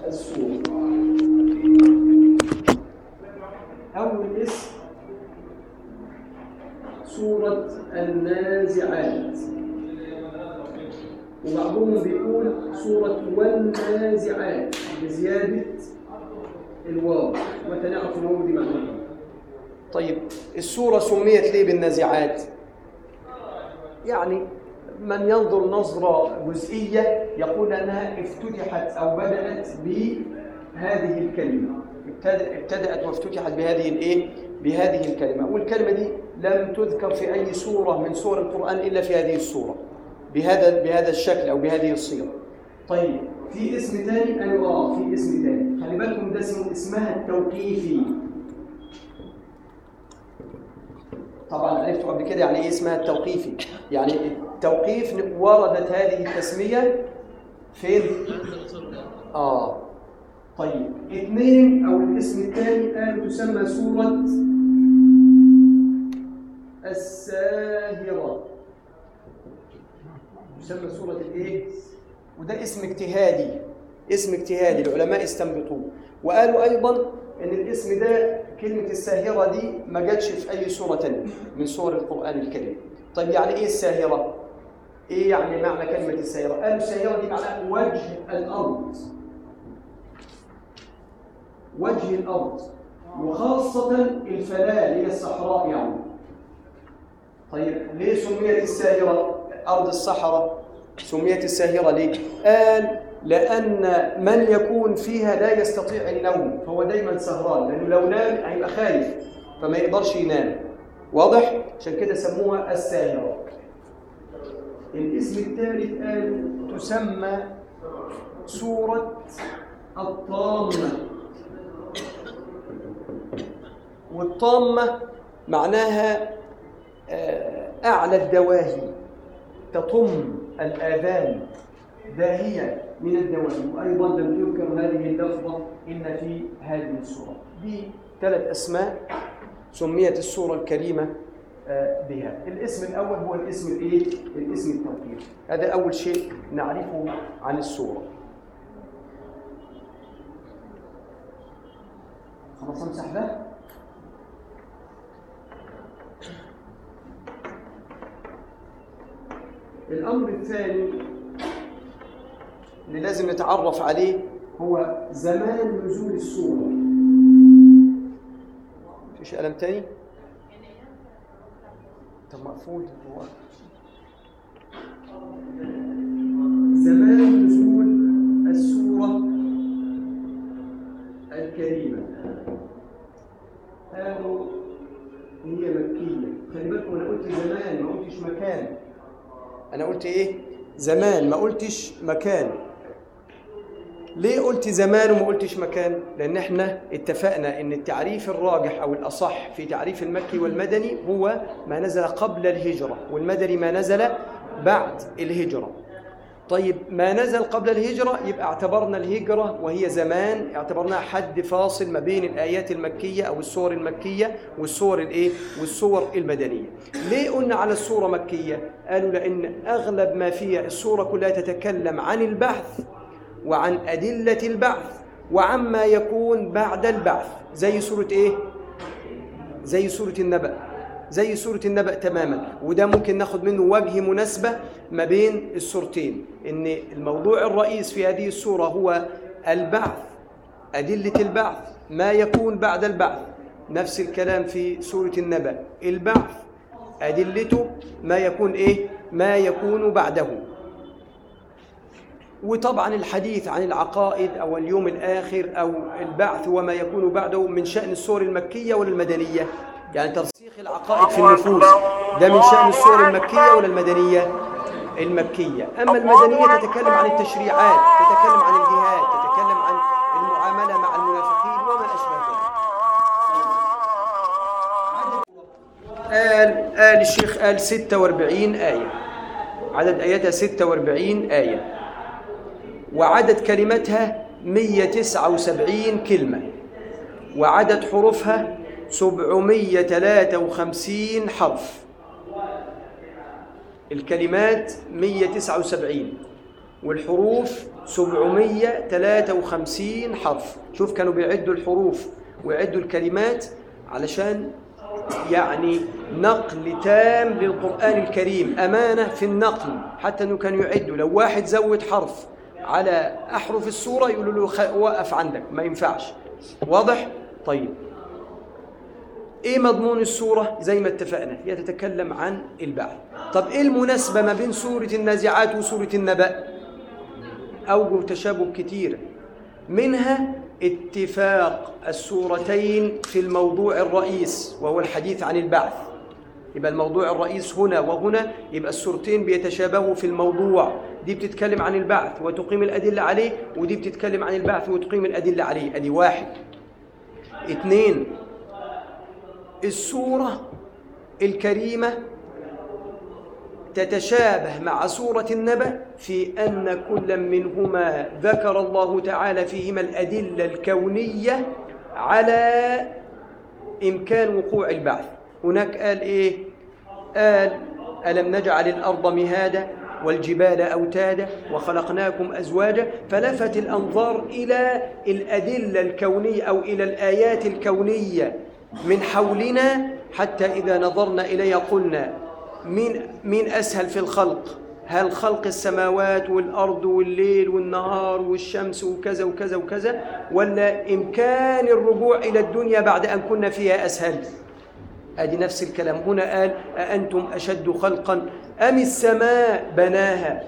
السورة أول اسم سورة النازعات وبعضهم بيقول سورة والنازعات بزيادة الواو وتنعرف الواو دي معناها طيب السورة سميت ليه بالنازعات؟ يعني من ينظر نظرة جزئية يقول أنها افتتحت أو بدأت بهذه الكلمة ابتدأت وافتتحت بهذه الإيه؟ بهذه الكلمة والكلمة دي لم تذكر في أي سورة من سور القرآن إلا في هذه السورة بهذا بهذا الشكل أو بهذه الصيغة طيب في اسم ثاني قالوا آه في اسم ثاني خلي بالكم ده اسمه اسمها التوقيفي طبعا عرفتوا قبل كده يعني ايه اسمها التوقيفي يعني التوقيف وردت هذه التسمية فين اه طيب اثنين او الاسم الثاني قالوا تسمى سورة الساهرة تسمى سورة الايه وده اسم اجتهادي اسم اجتهادي العلماء استنبطوه وقالوا ايضا ان الاسم ده كلمة الساهرة دي ما جاتش في أي سورة تانية من سور القرآن الكريم طيب يعني إيه الساهرة؟ إيه يعني معنى كلمة الساهرة؟ قالوا الساهرة دي معناها وجه الأرض وجه الأرض وخاصة الفلاة هي الصحراء يعني طيب ليه سميت الساهرة؟ أرض الصحراء سميت الساهرة ليه؟ قال لأن من يكون فيها لا يستطيع النوم فهو دايما سهران لأنه لو نام هيبقى خايف فما يقدرش ينام واضح؟ عشان كده سموها الساهرة الاسم الثالث قال تسمى سورة الطامة والطامة معناها أعلى الدواهي تطم الآذان داهية من الدواهي وأيضا لم تذكر هذه اللفظة إلا في هذه السورة دي ثلاث أسماء سميت السورة الكريمة بها الاسم الأول هو الاسم الإيه؟ الاسم التوقيف هذا أول شيء نعرفه عن السورة خلاص امسح ده الأمر الثاني اللي لازم نتعرف عليه هو زمان نزول السورة فيش قلم تاني؟ طب مقفول هو زمان نزول السورة الكريمة قالوا هي مكية خلي بالكم أنا قلت زمان ما قلتش مكان أنا قلت إيه؟ زمان ما قلتش مكان ليه قلت زمان وما قلتش مكان؟ لأن احنا اتفقنا إن التعريف الراجح أو الأصح في تعريف المكي والمدني هو ما نزل قبل الهجرة والمدني ما نزل بعد الهجرة. طيب ما نزل قبل الهجرة يبقى اعتبرنا الهجرة وهي زمان اعتبرناها حد فاصل ما بين الآيات المكية أو السور المكية والسور الإيه؟ والسور المدنية. ليه قلنا على السورة مكية؟ قالوا لأن أغلب ما فيها السورة كلها تتكلم عن البحث وعن أدلة البعث وعما يكون بعد البعث زي سورة إيه؟ زي سورة النبأ زي سورة النبأ تماما وده ممكن ناخد منه وجه مناسبة ما بين السورتين إن الموضوع الرئيس في هذه السورة هو البعث أدلة البعث ما يكون بعد البعث نفس الكلام في سورة النبأ البعث أدلته ما يكون إيه؟ ما يكون بعده وطبعا الحديث عن العقائد او اليوم الاخر او البعث وما يكون بعده من شان السور المكيه ولا المدنيه يعني ترسيخ العقائد في النفوس ده من شان السور المكيه ولا المدنيه المكيه اما المدنيه تتكلم عن التشريعات تتكلم عن الجهاد تتكلم عن المعامله مع المنافقين وما اشبه ذلك قال قال الشيخ قال 46 ايه عدد اياتها 46 ايه وعدد كلماتها 179 كلمة وعدد حروفها 753 حرف الكلمات 179 والحروف 753 حرف شوف كانوا بيعدوا الحروف ويعدوا الكلمات علشان يعني نقل تام للقرآن الكريم أمانة في النقل حتى أنه كانوا يعدوا لو واحد زود حرف على أحرف السورة يقولوا له خ... وقف عندك ما ينفعش واضح؟ طيب ايه مضمون السورة زي ما اتفقنا هي تتكلم عن البعث طب ايه المناسبة ما بين سورة النازعات وسورة النبأ أوجه تشابه كتير منها اتفاق السورتين في الموضوع الرئيس وهو الحديث عن البعث يبقى الموضوع الرئيس هنا وهنا يبقى السورتين بيتشابهوا في الموضوع دي بتتكلم عن البعث وتقيم الأدلة عليه ودي بتتكلم عن البعث وتقيم الأدلة عليه أدي واحد اتنين السورة الكريمة تتشابه مع سورة النبأ في أن كل منهما ذكر الله تعالى فيهما الأدلة الكونية على إمكان وقوع البعث هناك قال إيه؟ قال ألم نجعل الأرض مهادا والجبال أوتادا وخلقناكم أزواجا فلفت الأنظار إلى الأدلة الكونية أو إلى الآيات الكونية من حولنا حتى إذا نظرنا إليها قلنا مين, مين أسهل في الخلق هل خلق السماوات والأرض والليل والنهار والشمس وكذا وكذا وكذا ولا إمكان الرجوع إلى الدنيا بعد أن كنا فيها أسهل أدي نفس الكلام هنا قال أأنتم أشد خلقا أم السماء بناها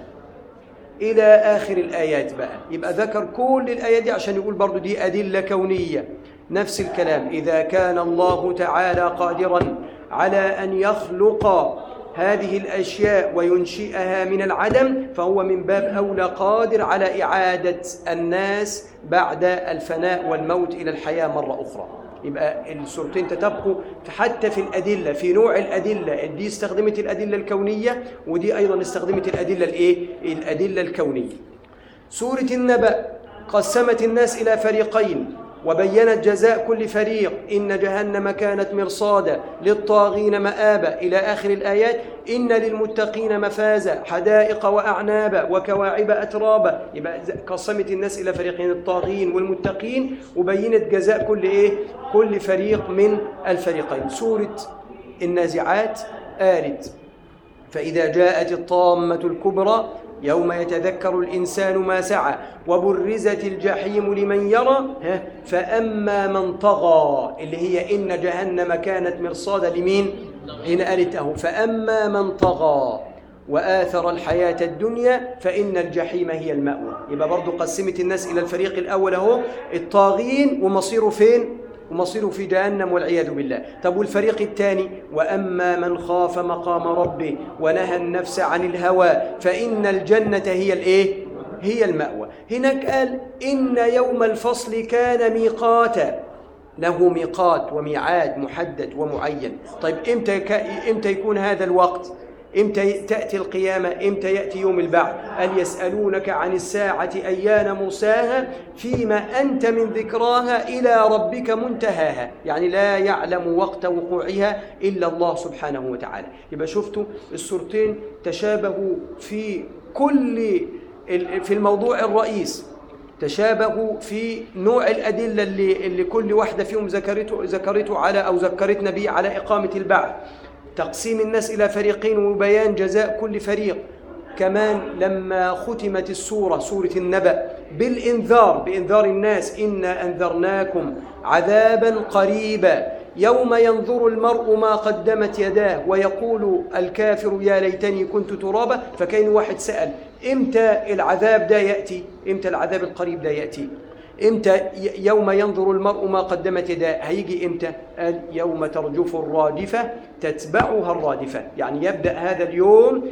إلى آخر الآيات بقى يبقى ذكر كل الآيات دي عشان يقول برضو دي أدلة كونية نفس الكلام إذا كان الله تعالى قادرا على أن يخلق هذه الأشياء وينشئها من العدم فهو من باب أولى قادر على إعادة الناس بعد الفناء والموت إلى الحياة مرة أخرى يبقى السورتين تتبقوا حتى في الأدلة في نوع الأدلة دي استخدمت الأدلة الكونية ودي أيضا استخدمت الأدلة الإيه؟ الأدلة الكونية سورة النبأ قسمت الناس إلى فريقين وبينت جزاء كل فريق إن جهنم كانت مرصادا للطاغين مآبا إلى آخر الآيات إن للمتقين مفازا حدائق وأعنابا وكواعب أترابا يبقى قسمت الناس إلى فريقين الطاغين والمتقين وبينت جزاء كل إيه كل فريق من الفريقين سورة النازعات آلت فإذا جاءت الطامة الكبرى يوم يتذكر الإنسان ما سعى وبرزت الجحيم لمن يرى فأما من طغى اللي هي إن جهنم كانت مرصادا لمين هنا قالت أهو فأما من طغى وآثر الحياة الدنيا فإن الجحيم هي المأوى يبقى برضو قسمت الناس إلى الفريق الأول أهو الطاغين ومصيره فين ومصيره في جهنم والعياذ بالله طب والفريق الثاني وأما من خاف مقام ربه ونهى النفس عن الهوى فإن الجنة هي الإيه؟ هي المأوى هناك قال إن يوم الفصل كان ميقاتا له ميقات وميعاد محدد ومعين طيب إمتى, ك... إمتى يكون هذا الوقت إمتى تأتي القيامة إمتى يأتي يوم البعث قال يسألونك عن الساعة أيان مرساها فيما أنت من ذكراها إلى ربك منتهاها يعني لا يعلم وقت وقوعها إلا الله سبحانه وتعالى يبقى شفتوا السورتين تشابهوا في كل في الموضوع الرئيس تشابهوا في نوع الأدلة اللي, اللي كل واحدة فيهم ذكرته, ذكرته على أو ذكرتنا به على إقامة البعث تقسيم الناس إلى فريقين وبيان جزاء كل فريق كمان لما ختمت السورة سورة النبأ بالإنذار بإنذار الناس إنا أنذرناكم عذابا قريبا يوم ينظر المرء ما قدمت يداه ويقول الكافر يا ليتني كنت ترابا فكان واحد سأل إمتى العذاب ده يأتي إمتى العذاب القريب ده يأتي امتى يوم ينظر المرء ما قدمت يداه هيجي امتى قال يوم ترجف الرادفه تتبعها الرادفه يعني يبدا هذا اليوم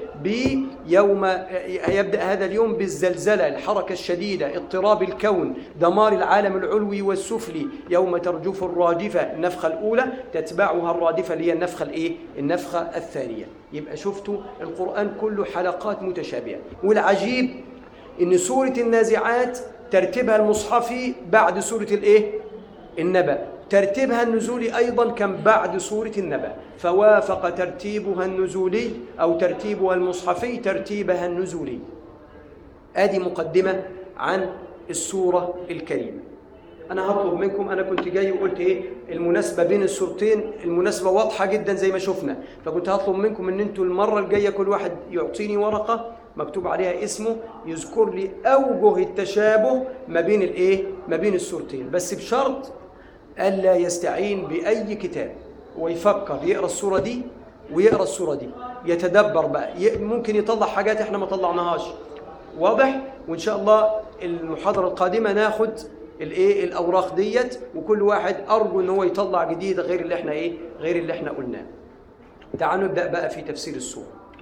بيوم يبدا هذا اليوم بالزلزله الحركه الشديده اضطراب الكون دمار العالم العلوي والسفلي يوم ترجف الرادفه النفخه الاولى تتبعها الرادفه اللي هي النفخه الايه النفخه الثانيه يبقى شفتوا القران كله حلقات متشابهه والعجيب ان سوره النازعات ترتيبها المصحفي بعد سورة الإيه؟ النبأ ترتيبها النزولي أيضا كان بعد سورة النبأ فوافق ترتيبها النزولي أو ترتيبها المصحفي ترتيبها النزولي آدي مقدمة عن السورة الكريمة أنا هطلب منكم أنا كنت جاي وقلت إيه المناسبة بين السورتين المناسبة واضحة جدا زي ما شفنا فكنت هطلب منكم إن أنتوا المرة الجاية كل واحد يعطيني ورقة مكتوب عليها اسمه يذكر لي أوجه التشابه ما بين الإيه ما بين السورتين بس بشرط ألا يستعين بأي كتاب ويفكر يقرأ السورة دي ويقرأ السورة دي يتدبر بقى ي- ممكن يطلع حاجات احنا ما طلعناهاش واضح وان شاء الله المحاضره القادمه ناخد الايه الاوراق ديت وكل واحد ارجو ان هو يطلع جديد غير اللي احنا ايه غير اللي احنا قلناه تعالوا نبدا بقى في تفسير السوره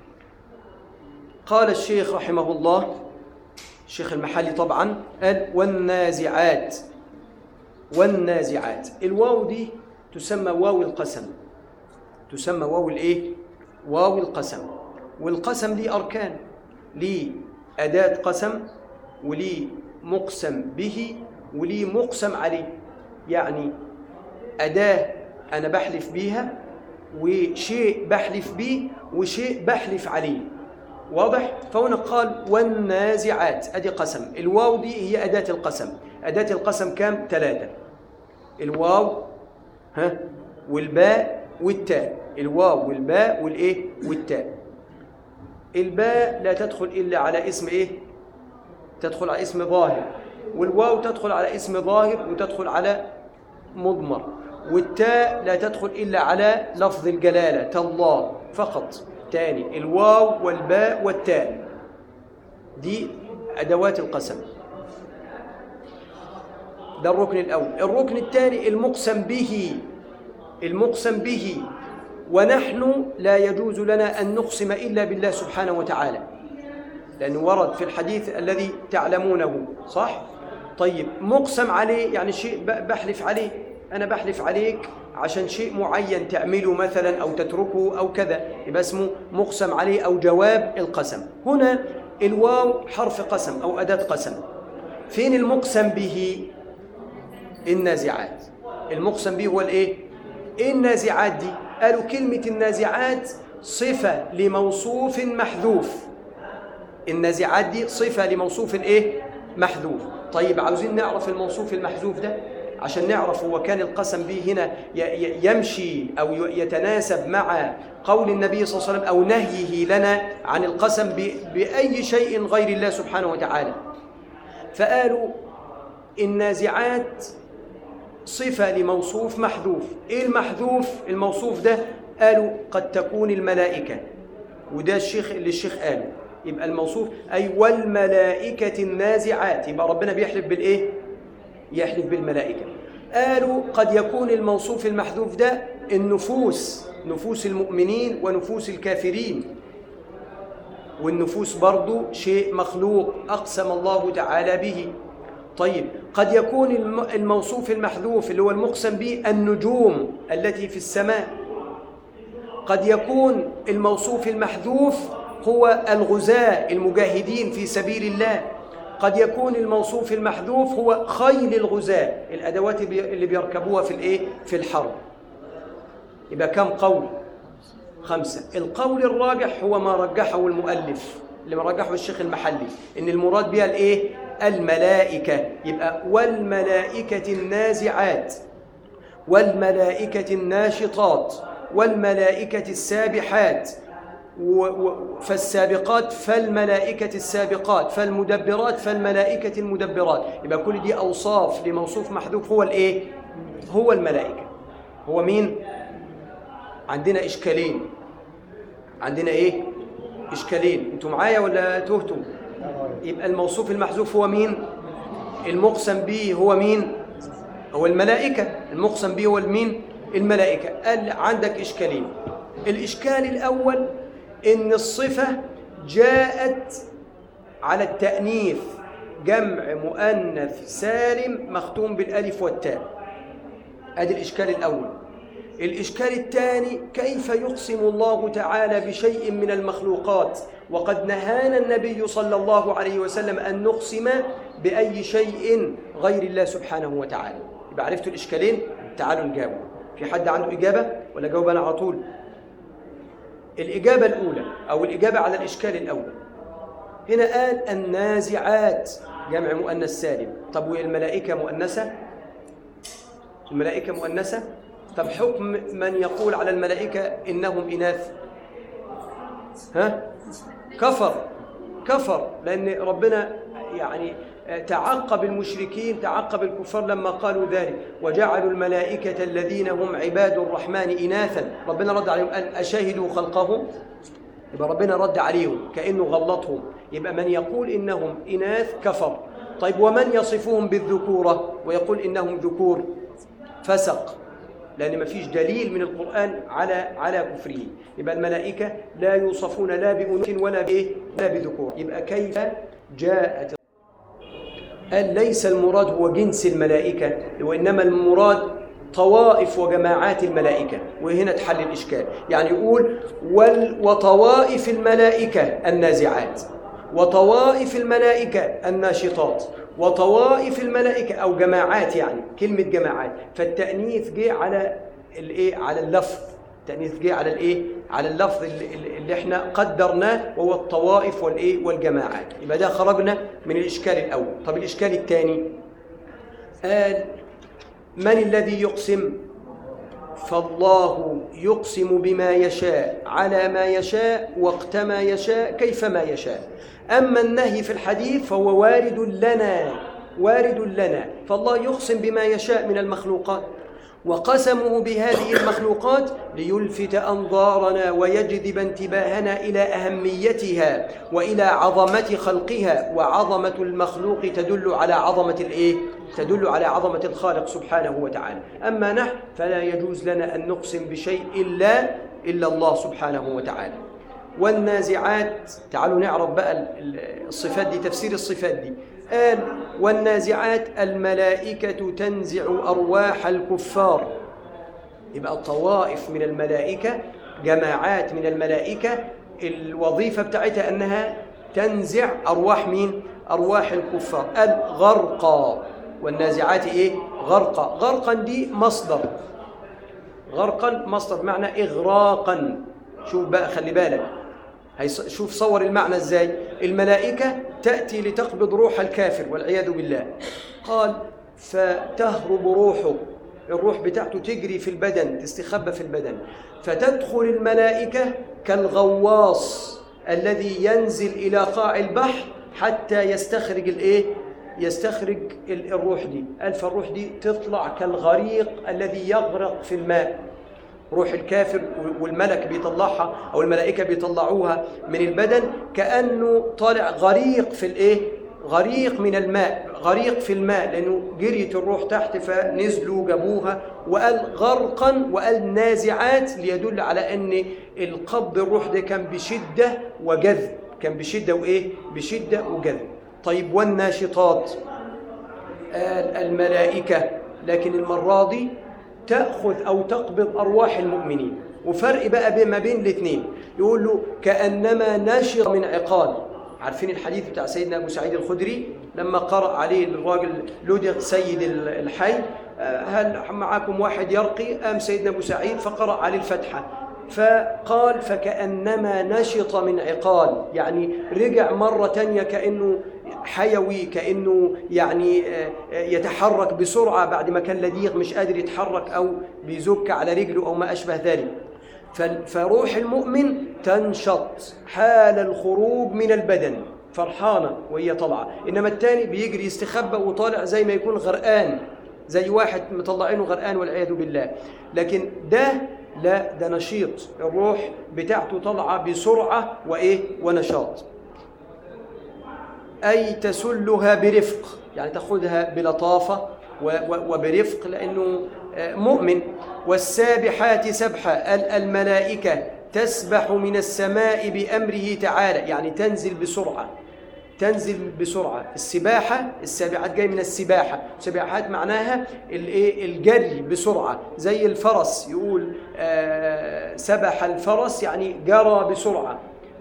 قال الشيخ رحمه الله الشيخ المحلي طبعا قال والنازعات والنازعات الواو دي تسمى واو القسم تسمى واو الايه واو القسم والقسم ليه اركان ليه اداه قسم وليه مقسم به وليه مقسم عليه يعني اداه انا بحلف بيها وشيء بحلف بيه وشيء بحلف عليه واضح فهنا قال والنازعات ادي قسم الواو دي هي اداه القسم اداه القسم كام ثلاثه الواو ها والباء والتاء الواو والباء والايه والتاء الباء لا تدخل الا على اسم ايه تدخل على اسم ظاهر والواو تدخل على اسم ظاهر وتدخل على مضمر والتاء لا تدخل الا على لفظ الجلاله تالله فقط تاني الواو والباء والتاء دي ادوات القسم ده الركن الاول الركن الثاني المقسم به المقسم به ونحن لا يجوز لنا ان نقسم الا بالله سبحانه وتعالى لانه ورد في الحديث الذي تعلمونه صح طيب مقسم عليه يعني شيء ب- بحلف عليه انا بحلف عليك عشان شيء معين تعمله مثلا او تتركه او كذا يبقى اسمه مقسم عليه او جواب القسم هنا الواو حرف قسم او اداه قسم فين المقسم به النازعات المقسم به هو الايه ايه النازعات دي قالوا كلمه النازعات صفه لموصوف محذوف النازعات دي صفه لموصوف ايه محذوف طيب عاوزين نعرف الموصوف المحذوف ده عشان نعرف هو كان القسم به هنا ي- ي- يمشي او ي- يتناسب مع قول النبي صلى الله عليه وسلم او نهيه لنا عن القسم ب- باي شيء غير الله سبحانه وتعالى فقالوا النازعات صفة لموصوف محذوف إيه المحذوف الموصوف ده قالوا قد تكون الملائكة وده الشيخ اللي الشيخ قاله يبقى الموصوف أي والملائكة النازعات يبقى ربنا بيحلف بالإيه يحلف بالملائكة قالوا قد يكون الموصوف المحذوف ده النفوس نفوس المؤمنين ونفوس الكافرين والنفوس برضو شيء مخلوق أقسم الله تعالى به طيب قد يكون الم- الموصوف المحذوف اللي هو المقسم به النجوم التي في السماء قد يكون الموصوف المحذوف هو الغزاة المجاهدين في سبيل الله قد يكون الموصوف المحذوف هو خيل الغزاة الأدوات بي- اللي بيركبوها في الإيه؟ في الحرب يبقى كم قول خمسة القول الراجح هو ما رجحه المؤلف اللي ما رجحه الشيخ المحلي إن المراد بها الإيه؟ الملائكة يبقى والملائكة النازعات والملائكة الناشطات والملائكة السابحات و- و- فالسابقات فالملائكة السابقات فالمدبرات فالملائكة المدبرات يبقى كل دي أوصاف لموصوف محذوف هو الإيه؟ هو الملائكة هو مين؟ عندنا إشكالين عندنا إيه؟ إشكالين أنتوا معايا ولا تهتوا؟ يبقى الموصوف المحذوف هو مين؟ المقسم به هو مين؟ هو الملائكة المقسم به هو المين؟ الملائكة قال عندك إشكالين الإشكال الأول إن الصفة جاءت على التأنيث جمع مؤنث سالم مختوم بالألف والتاء ادي الاشكال الاول الاشكال الثاني كيف يقسم الله تعالى بشيء من المخلوقات وقد نهانا النبي صلى الله عليه وسلم ان نقسم باي شيء غير الله سبحانه وتعالى يبقى عرفتوا الاشكالين تعالوا نجاوب في حد عنده اجابه ولا جاوب انا على طول الاجابه الاولى او الاجابه على الاشكال الاول هنا قال النازعات جمع مؤنث سالم طب والملائكة مؤنثة الملائكة مؤنثة طب حكم من يقول على الملائكة إنهم إناث ها كفر كفر لأن ربنا يعني تعقب المشركين تعقب الكفار لما قالوا ذلك وجعلوا الملائكة الذين هم عباد الرحمن إناثا ربنا رد عليهم قال أشهدوا خلقهم يبقى ربنا رد عليهم كأنه غلطهم يبقى من يقول إنهم إناث كفر طيب ومن يصفهم بالذكورة ويقول إنهم ذكور فسق لأن ما فيش دليل من القرآن على على كفره يبقى الملائكة لا يوصفون لا بأنوث ولا بإيه لا بذكور يبقى كيف جاءت قال ليس المراد هو جنس الملائكة وإنما المراد طوائف وجماعات الملائكة وهنا تحل الإشكال يعني يقول وال وطوائف الملائكة النازعات وطوائف الملائكة الناشطات وطوائف الملائكة أو جماعات يعني كلمة جماعات فالتأنيث جه على الإيه على اللفظ التأنيث جه على الإيه على اللفظ اللي, اللي احنا قدرناه وهو الطوائف والإيه والجماعات يبقى ده خرجنا من الإشكال الأول طب الإشكال الثاني قال من الذي يقسم فالله يقسم بما يشاء على ما يشاء وقت ما يشاء كيفما يشاء أما النهي في الحديث فهو وارد لنا وارد لنا فالله يقسم بما يشاء من المخلوقات وقسمه بهذه المخلوقات ليلفت أنظارنا ويجذب انتباهنا إلى أهميتها وإلى عظمة خلقها وعظمة المخلوق تدل على عظمة الإيه؟ تدل على عظمة الخالق سبحانه وتعالى أما نحن فلا يجوز لنا أن نقسم بشيء إلا إلا الله سبحانه وتعالى والنازعات تعالوا نعرف بقى الصفات دي تفسير الصفات دي قال والنازعات الملائكة تنزع أرواح الكفار يبقى الطوائف من الملائكة جماعات من الملائكة الوظيفة بتاعتها أنها تنزع أرواح مين؟ أرواح الكفار قال غرقا والنازعات إيه؟ غرقا غرقا دي مصدر غرقا مصدر بمعنى إغراقا شوف بقى خلي بالك شوف صور المعنى ازاي الملائكة تأتي لتقبض روح الكافر والعياذ بالله قال فتهرب روحه الروح بتاعته تجري في البدن تستخبى في البدن فتدخل الملائكة كالغواص الذي ينزل إلى قاع البحر حتى يستخرج الايه يستخرج الروح دي قال فالروح دي تطلع كالغريق الذي يغرق في الماء روح الكافر والملك بيطلعها او الملائكه بيطلعوها من البدن كانه طالع غريق في الايه غريق من الماء غريق في الماء لانه جريت الروح تحت فنزلوا جابوها وقال غرقا وقال نازعات ليدل على ان القبض الروح ده كان بشده وجذب كان بشده وايه بشده وجذب طيب والناشطات قال الملائكه لكن المره دي تأخذ أو تقبض أرواح المؤمنين وفرق بقى ما بين الاثنين يقول له كأنما نشر من عقال عارفين الحديث بتاع سيدنا أبو سعيد الخدري لما قرأ عليه الراجل لدغ سيد الحي هل معكم واحد يرقي قام سيدنا أبو سعيد فقرأ عليه الفتحة فقال فكأنما نشط من عقال يعني رجع مرة تانية كأنه حيوي كأنه يعني يتحرك بسرعة بعد ما كان لديغ مش قادر يتحرك أو بيزك على رجله أو ما أشبه ذلك فروح المؤمن تنشط حال الخروج من البدن فرحانة وهي طالعة إنما التاني بيجري يستخبى وطالع زي ما يكون غرقان زي واحد مطلعينه غرقان والعياذ بالله لكن ده لا ده نشيط الروح بتاعته طالعة بسرعة وإيه ونشاط أي تسلها برفق يعني تأخذها بلطافة وبرفق لأنه مؤمن والسابحات سبحة الملائكة تسبح من السماء بأمره تعالى يعني تنزل بسرعة تنزل بسرعة السباحة السابحات جاي من السباحة السباحات معناها الايه الجري بسرعة زي الفرس يقول آه سبح الفرس يعني جرى بسرعة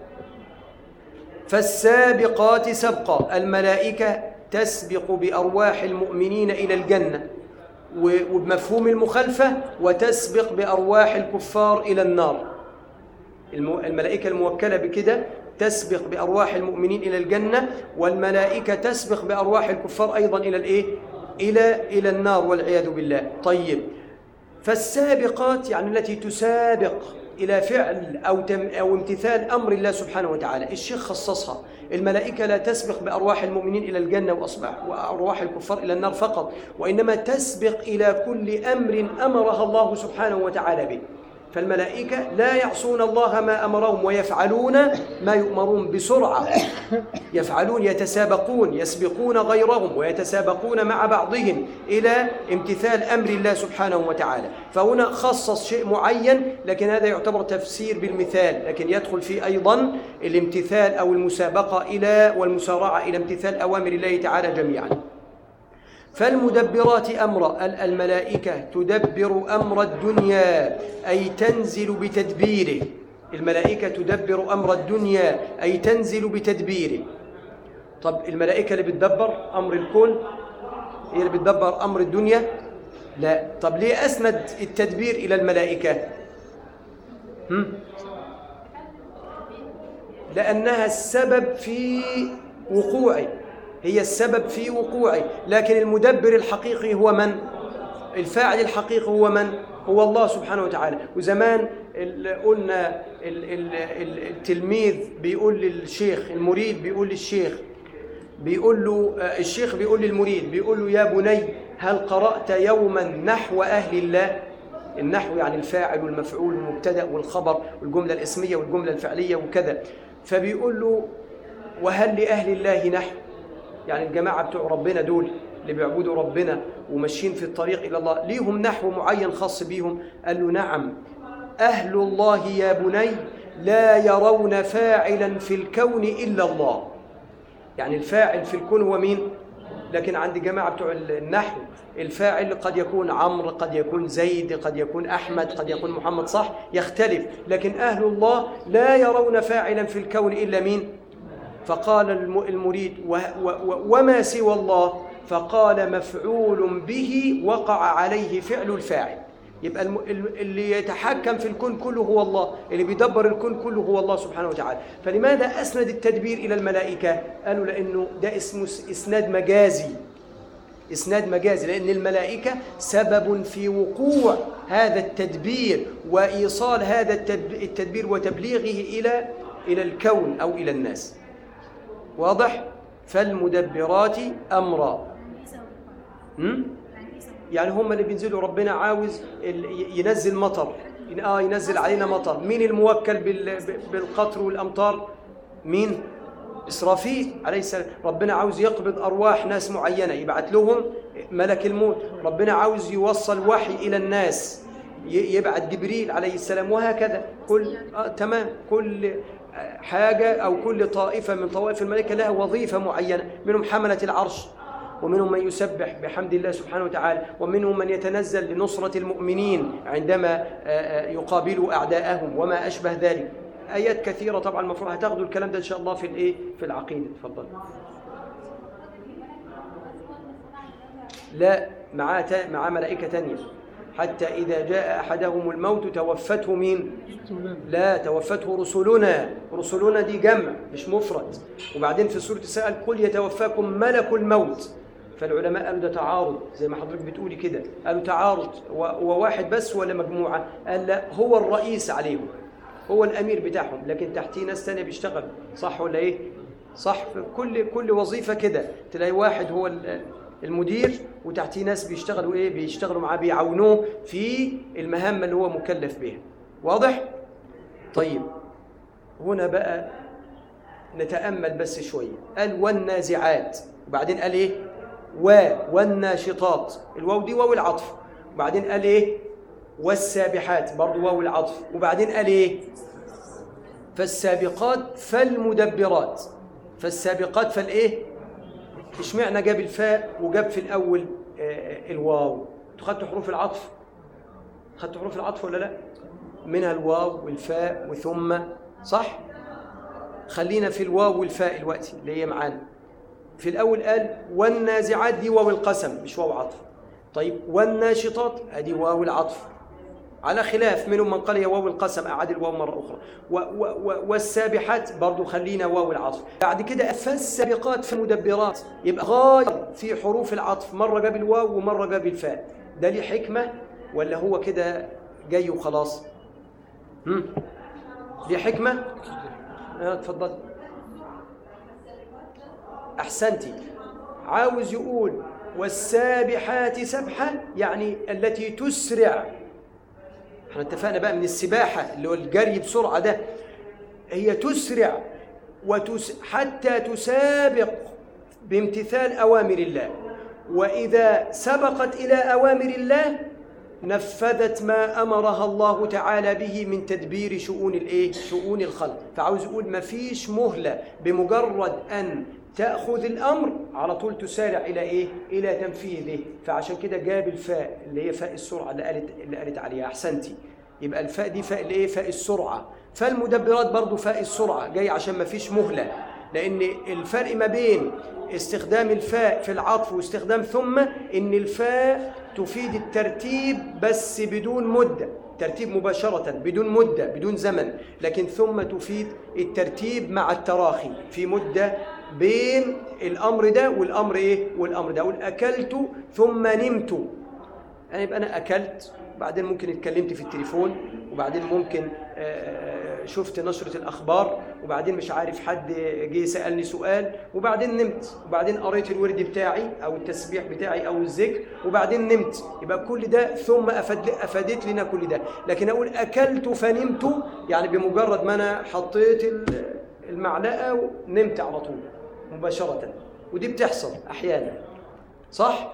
فالسابقات سبقا الملائكة تسبق بأرواح المؤمنين إلى الجنة وبمفهوم المخالفة وتسبق بأرواح الكفار إلى النار الملائكة الموكلة بكده تسبق بأرواح المؤمنين إلى الجنة والملائكة تسبق بأرواح الكفار أيضا إلى الإيه؟ إلى إلى النار والعياذ بالله طيب فالسابقات يعني التي تسابق إلى فعل أو تم أو امتثال أمر الله سبحانه وتعالى الشيخ خصصها الملائكة لا تسبق بأرواح المؤمنين إلى الجنة وأصبح وأرواح الكفار إلى النار فقط وإنما تسبق إلى كل أمر أمرها الله سبحانه وتعالى به فالملائكة لا يعصون الله ما أمرهم ويفعلون ما يؤمرون بسرعة يفعلون يتسابقون يسبقون غيرهم ويتسابقون مع بعضهم إلى امتثال أمر الله سبحانه وتعالى فهنا خصص شيء معين لكن هذا يعتبر تفسير بالمثال لكن يدخل فيه أيضا الامتثال أو المسابقة إلى والمسارعة إلى امتثال أوامر الله تعالى جميعا فالمدبرات أمر الملائكة تدبر أمر الدنيا أي تنزل بتدبيره الملائكة تدبر أمر الدنيا أي تنزل بتدبيره طب الملائكة اللي بتدبر أمر الكون هي اللي بتدبر أمر الدنيا لا طب ليه أسند التدبير إلى الملائكة هم؟ لأنها السبب في وقوعه هي السبب في وقوعه لكن المدبر الحقيقي هو من الفاعل الحقيقي هو من هو الله سبحانه وتعالى وزمان قلنا التلميذ بيقول للشيخ المريد بيقول للشيخ بيقول له الشيخ بيقول للمريد بيقول له يا بني هل قرأت يوما نحو أهل الله النحو يعني الفاعل والمفعول والمبتدأ والخبر والجملة الاسمية والجملة الفعلية وكذا فبيقول له وهل لأهل الله نحو يعني الجماعة بتوع ربنا دول اللي بيعبدوا ربنا وماشيين في الطريق إلى الله ليهم نحو معين خاص بيهم قال له نعم أهل الله يا بني لا يرون فاعلا في الكون إلا الله يعني الفاعل في الكون هو مين؟ لكن عند جماعة بتوع النحو الفاعل قد يكون عمرو قد يكون زيد قد يكون أحمد قد يكون محمد صح يختلف لكن أهل الله لا يرون فاعلا في الكون إلا مين؟ فقال المريد وما سوى الله فقال مفعول به وقع عليه فعل الفاعل يبقى اللي يتحكم في الكون كله هو الله اللي بيدبر الكون كله هو الله سبحانه وتعالى فلماذا أسند التدبير إلى الملائكة قالوا لأنه ده اسمه إسناد مجازي إسناد مجازي لأن الملائكة سبب في وقوع هذا التدبير وإيصال هذا التدبير وتبليغه إلى إلى الكون أو إلى الناس واضح فالمدبرات امرا يعني هم اللي بينزلوا ربنا عاوز ينزل مطر اه ينزل علينا مطر مين الموكل بالقطر والامطار مين اسرافيل عليه السلام ربنا عاوز يقبض ارواح ناس معينه يبعث لهم ملك الموت ربنا عاوز يوصل وحي الى الناس يبعث جبريل عليه السلام وهكذا كل آه تمام كل حاجة أو كل طائفة من طوائف الملائكة لها وظيفة معينة منهم حملة العرش ومنهم من يسبح بحمد الله سبحانه وتعالى ومنهم من يتنزل لنصرة المؤمنين عندما يقابلوا أعداءهم وما أشبه ذلك آيات كثيرة طبعا المفروض هتاخدوا الكلام ده إن شاء الله في الإيه في العقيدة تفضل لا معاه معاه ملائكة تانية حتى إذا جاء أحدهم الموت توفته مين؟ لا توفته رسلنا رسلنا دي جمع مش مفرد وبعدين في سورة السائل قل يتوفاكم ملك الموت فالعلماء قالوا ده تعارض زي ما حضرتك بتقولي كده قالوا تعارض وواحد بس ولا مجموعة قال لا هو الرئيس عليهم هو الأمير بتاعهم لكن تحتيه ناس تانية بيشتغل صح ولا إيه؟ صح في كل كل وظيفة كده تلاقي واحد هو المدير وتحتيه ناس بيشتغلوا ايه بيشتغلوا معاه بيعاونوه في المهمه اللي هو مكلف بها واضح طيب هنا بقى نتامل بس شويه قال والنازعات وبعدين قال ايه و والناشطات الواو دي واو العطف وبعدين قال ايه والسابحات برضه واو العطف وبعدين قال ايه فالسابقات فالمدبرات فالسابقات فالايه اشمعنى جاب الفاء وجاب في الاول آه الواو انتوا خدتوا حروف العطف خدتوا حروف العطف ولا لا منها الواو والفاء وثم صح خلينا في الواو والفاء الوقت اللي هي معانا في الاول قال والنازعات دي واو القسم مش واو عطف طيب والناشطات ادي واو العطف على خلاف منهم من قال يا واو القسم أعاد الواو مرة أخرى و و و والسابحات برضو خلينا واو العطف بعد كده فالسابقات فالمدبرات يبقى غاية في حروف العطف مرة جاب الواو ومرة جاب الفاء ده ليه حكمة ولا هو كده جاي وخلاص هم؟ ليه حكمة اه اتفضل أحسنتي عاوز يقول والسابحات سبحة يعني التي تسرع احنا اتفقنا بقى من السباحة اللي هو الجري بسرعة ده هي تسرع وتس حتى تسابق بامتثال أوامر الله وإذا سبقت إلى أوامر الله نفذت ما أمرها الله تعالى به من تدبير شؤون الإيه؟ شؤون الخلق فعاوز يقول ما فيش مهلة بمجرد أن تأخذ الأمر على طول تسارع إلى إيه؟ إلى تنفيذه فعشان كده جاب الفاء اللي هي فاء السرعة اللي قالت اللي قالت عليها أحسنتي يبقى الفاء دي فاء الإيه؟ فاء السرعة فالمدبرات برضو فاء السرعة جاي عشان ما فيش مهلة لأن الفرق ما بين استخدام الفاء في العطف واستخدام ثم إن الفاء تفيد الترتيب بس بدون مدة ترتيب مباشرة بدون مدة بدون زمن لكن ثم تفيد الترتيب مع التراخي في مدة بين الأمر ده والأمر إيه والأمر ده أقول أكلت ثم نمت يعني يبقى أنا أكلت بعدين ممكن اتكلمت في التليفون وبعدين ممكن شفت نشرة الأخبار وبعدين مش عارف حد جه سألني سؤال وبعدين نمت وبعدين قريت الورد بتاعي أو التسبيح بتاعي أو الذكر وبعدين نمت يبقى كل ده ثم أفد أفادت لنا كل ده لكن أقول أكلت فنمت يعني بمجرد ما أنا حطيت المعلقة ونمت على طول مباشرة ودي بتحصل أحيانا صح؟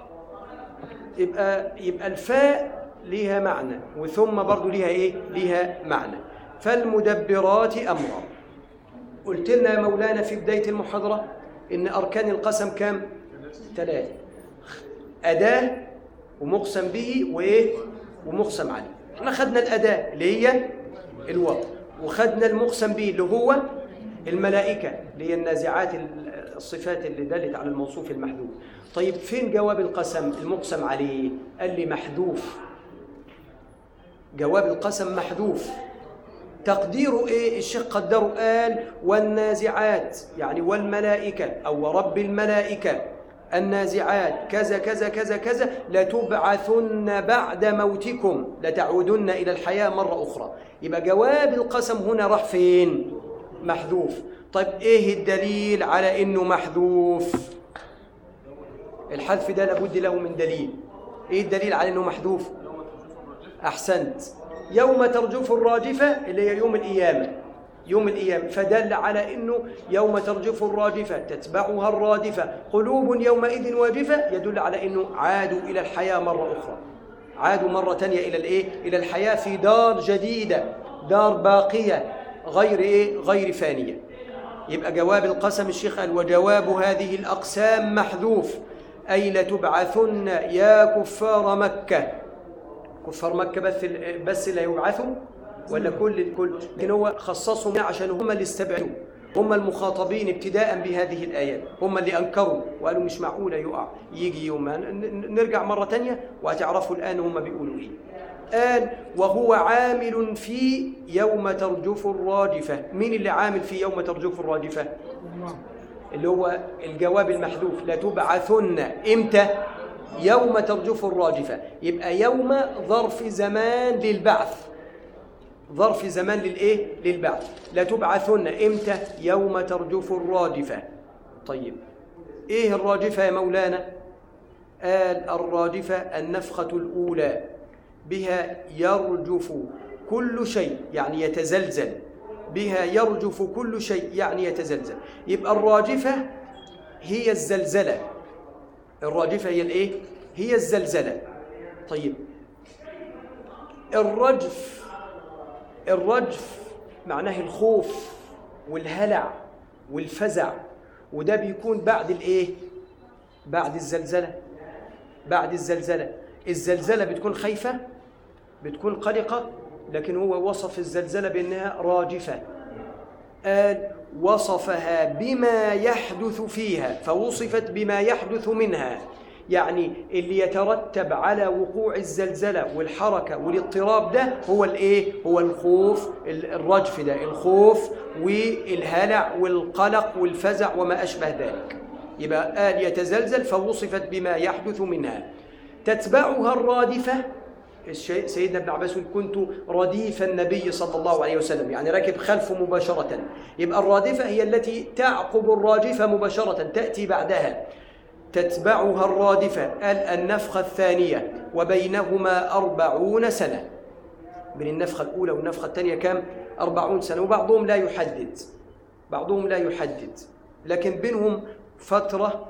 يبقى يبقى الفاء ليها معنى وثم برضو ليها ايه ليها معنى فالمدبرات امرا قلت لنا يا مولانا في بدايه المحاضره ان اركان القسم كام ثلاثه اداه ومقسم به وايه ومقسم عليه احنا خدنا الاداه اللي هي الواو وخدنا المقسم به اللي هو الملائكه اللي هي النازعات الصفات اللي دلت على الموصوف المحذوف طيب فين جواب القسم المقسم عليه قال لي محذوف جواب القسم محذوف تقديره ايه الشيخ قدره قال والنازعات يعني والملائكه او ورب الملائكه النازعات كذا كذا كذا كذا لتبعثن بعد موتكم لتعودن الى الحياه مره اخرى يبقى جواب القسم هنا راح فين محذوف طيب ايه الدليل على انه محذوف الحذف ده لابد له من دليل ايه الدليل على انه محذوف احسنت يوم ترجف الراجفه اللي هي يوم القيامه يوم القيامه فدل على انه يوم ترجف الراجفه تتبعها الرادفه قلوب يومئذ واجفه يدل على انه عادوا الى الحياه مره اخرى عادوا مره ثانيه الى الايه الى الحياه في دار جديده دار باقيه غير ايه غير فانيه يبقى جواب القسم الشيخ قال وجواب هذه الاقسام محذوف اي لتبعثن يا كفار مكه كفار مكه بس بس اللي يبعثوا ولا كل الكل لكن هو خصصهم عشان هم اللي استبعدوا هم المخاطبين ابتداء بهذه الآيات هم اللي أنكروا وقالوا مش معقولة يقع يجي يوم نرجع مرة تانية وهتعرفوا الآن هم بيقولوا إيه قال وهو عامل في يوم ترجف الراجفة مين اللي عامل في يوم ترجف الراجفة اللي هو الجواب المحذوف لتبعثن امتى يوم ترجف الراجفة يبقى يوم ظرف زمان للبعث ظرف زمان للايه للبعث لتبعثن امتى يوم ترجف الراجفة طيب ايه الراجفة يا مولانا قال الراجفة النفخة الأولى بها يرجف كل شيء يعني يتزلزل بها يرجف كل شيء يعني يتزلزل يبقى الراجفة هي الزلزلة الراجفة هي الايه هي الزلزلة طيب الرجف الرجف معناه الخوف والهلع والفزع وده بيكون بعد الايه بعد الزلزله بعد الزلزله الزلزله بتكون خايفه بتكون قلقه لكن هو وصف الزلزله بانها راجفه قال وصفها بما يحدث فيها فوصفت بما يحدث منها يعني اللي يترتب على وقوع الزلزلة والحركة والاضطراب ده هو الايه هو الخوف الرجف ده الخوف والهلع والقلق والفزع وما أشبه ذلك يبقى قال يتزلزل فوصفت بما يحدث منها تتبعها الرادفة سيدنا ابن عباس كنت رديف النبي صلى الله عليه وسلم يعني راكب خلفه مباشرة يبقى الرادفة هي التي تعقب الراجفة مباشرة تأتي بعدها تتبعها الرادفة قال النفخة الثانية وبينهما أربعون سنة من النفخة الأولى والنفخة الثانية كم؟ أربعون سنة وبعضهم لا يحدد بعضهم لا يحدد لكن بينهم فترة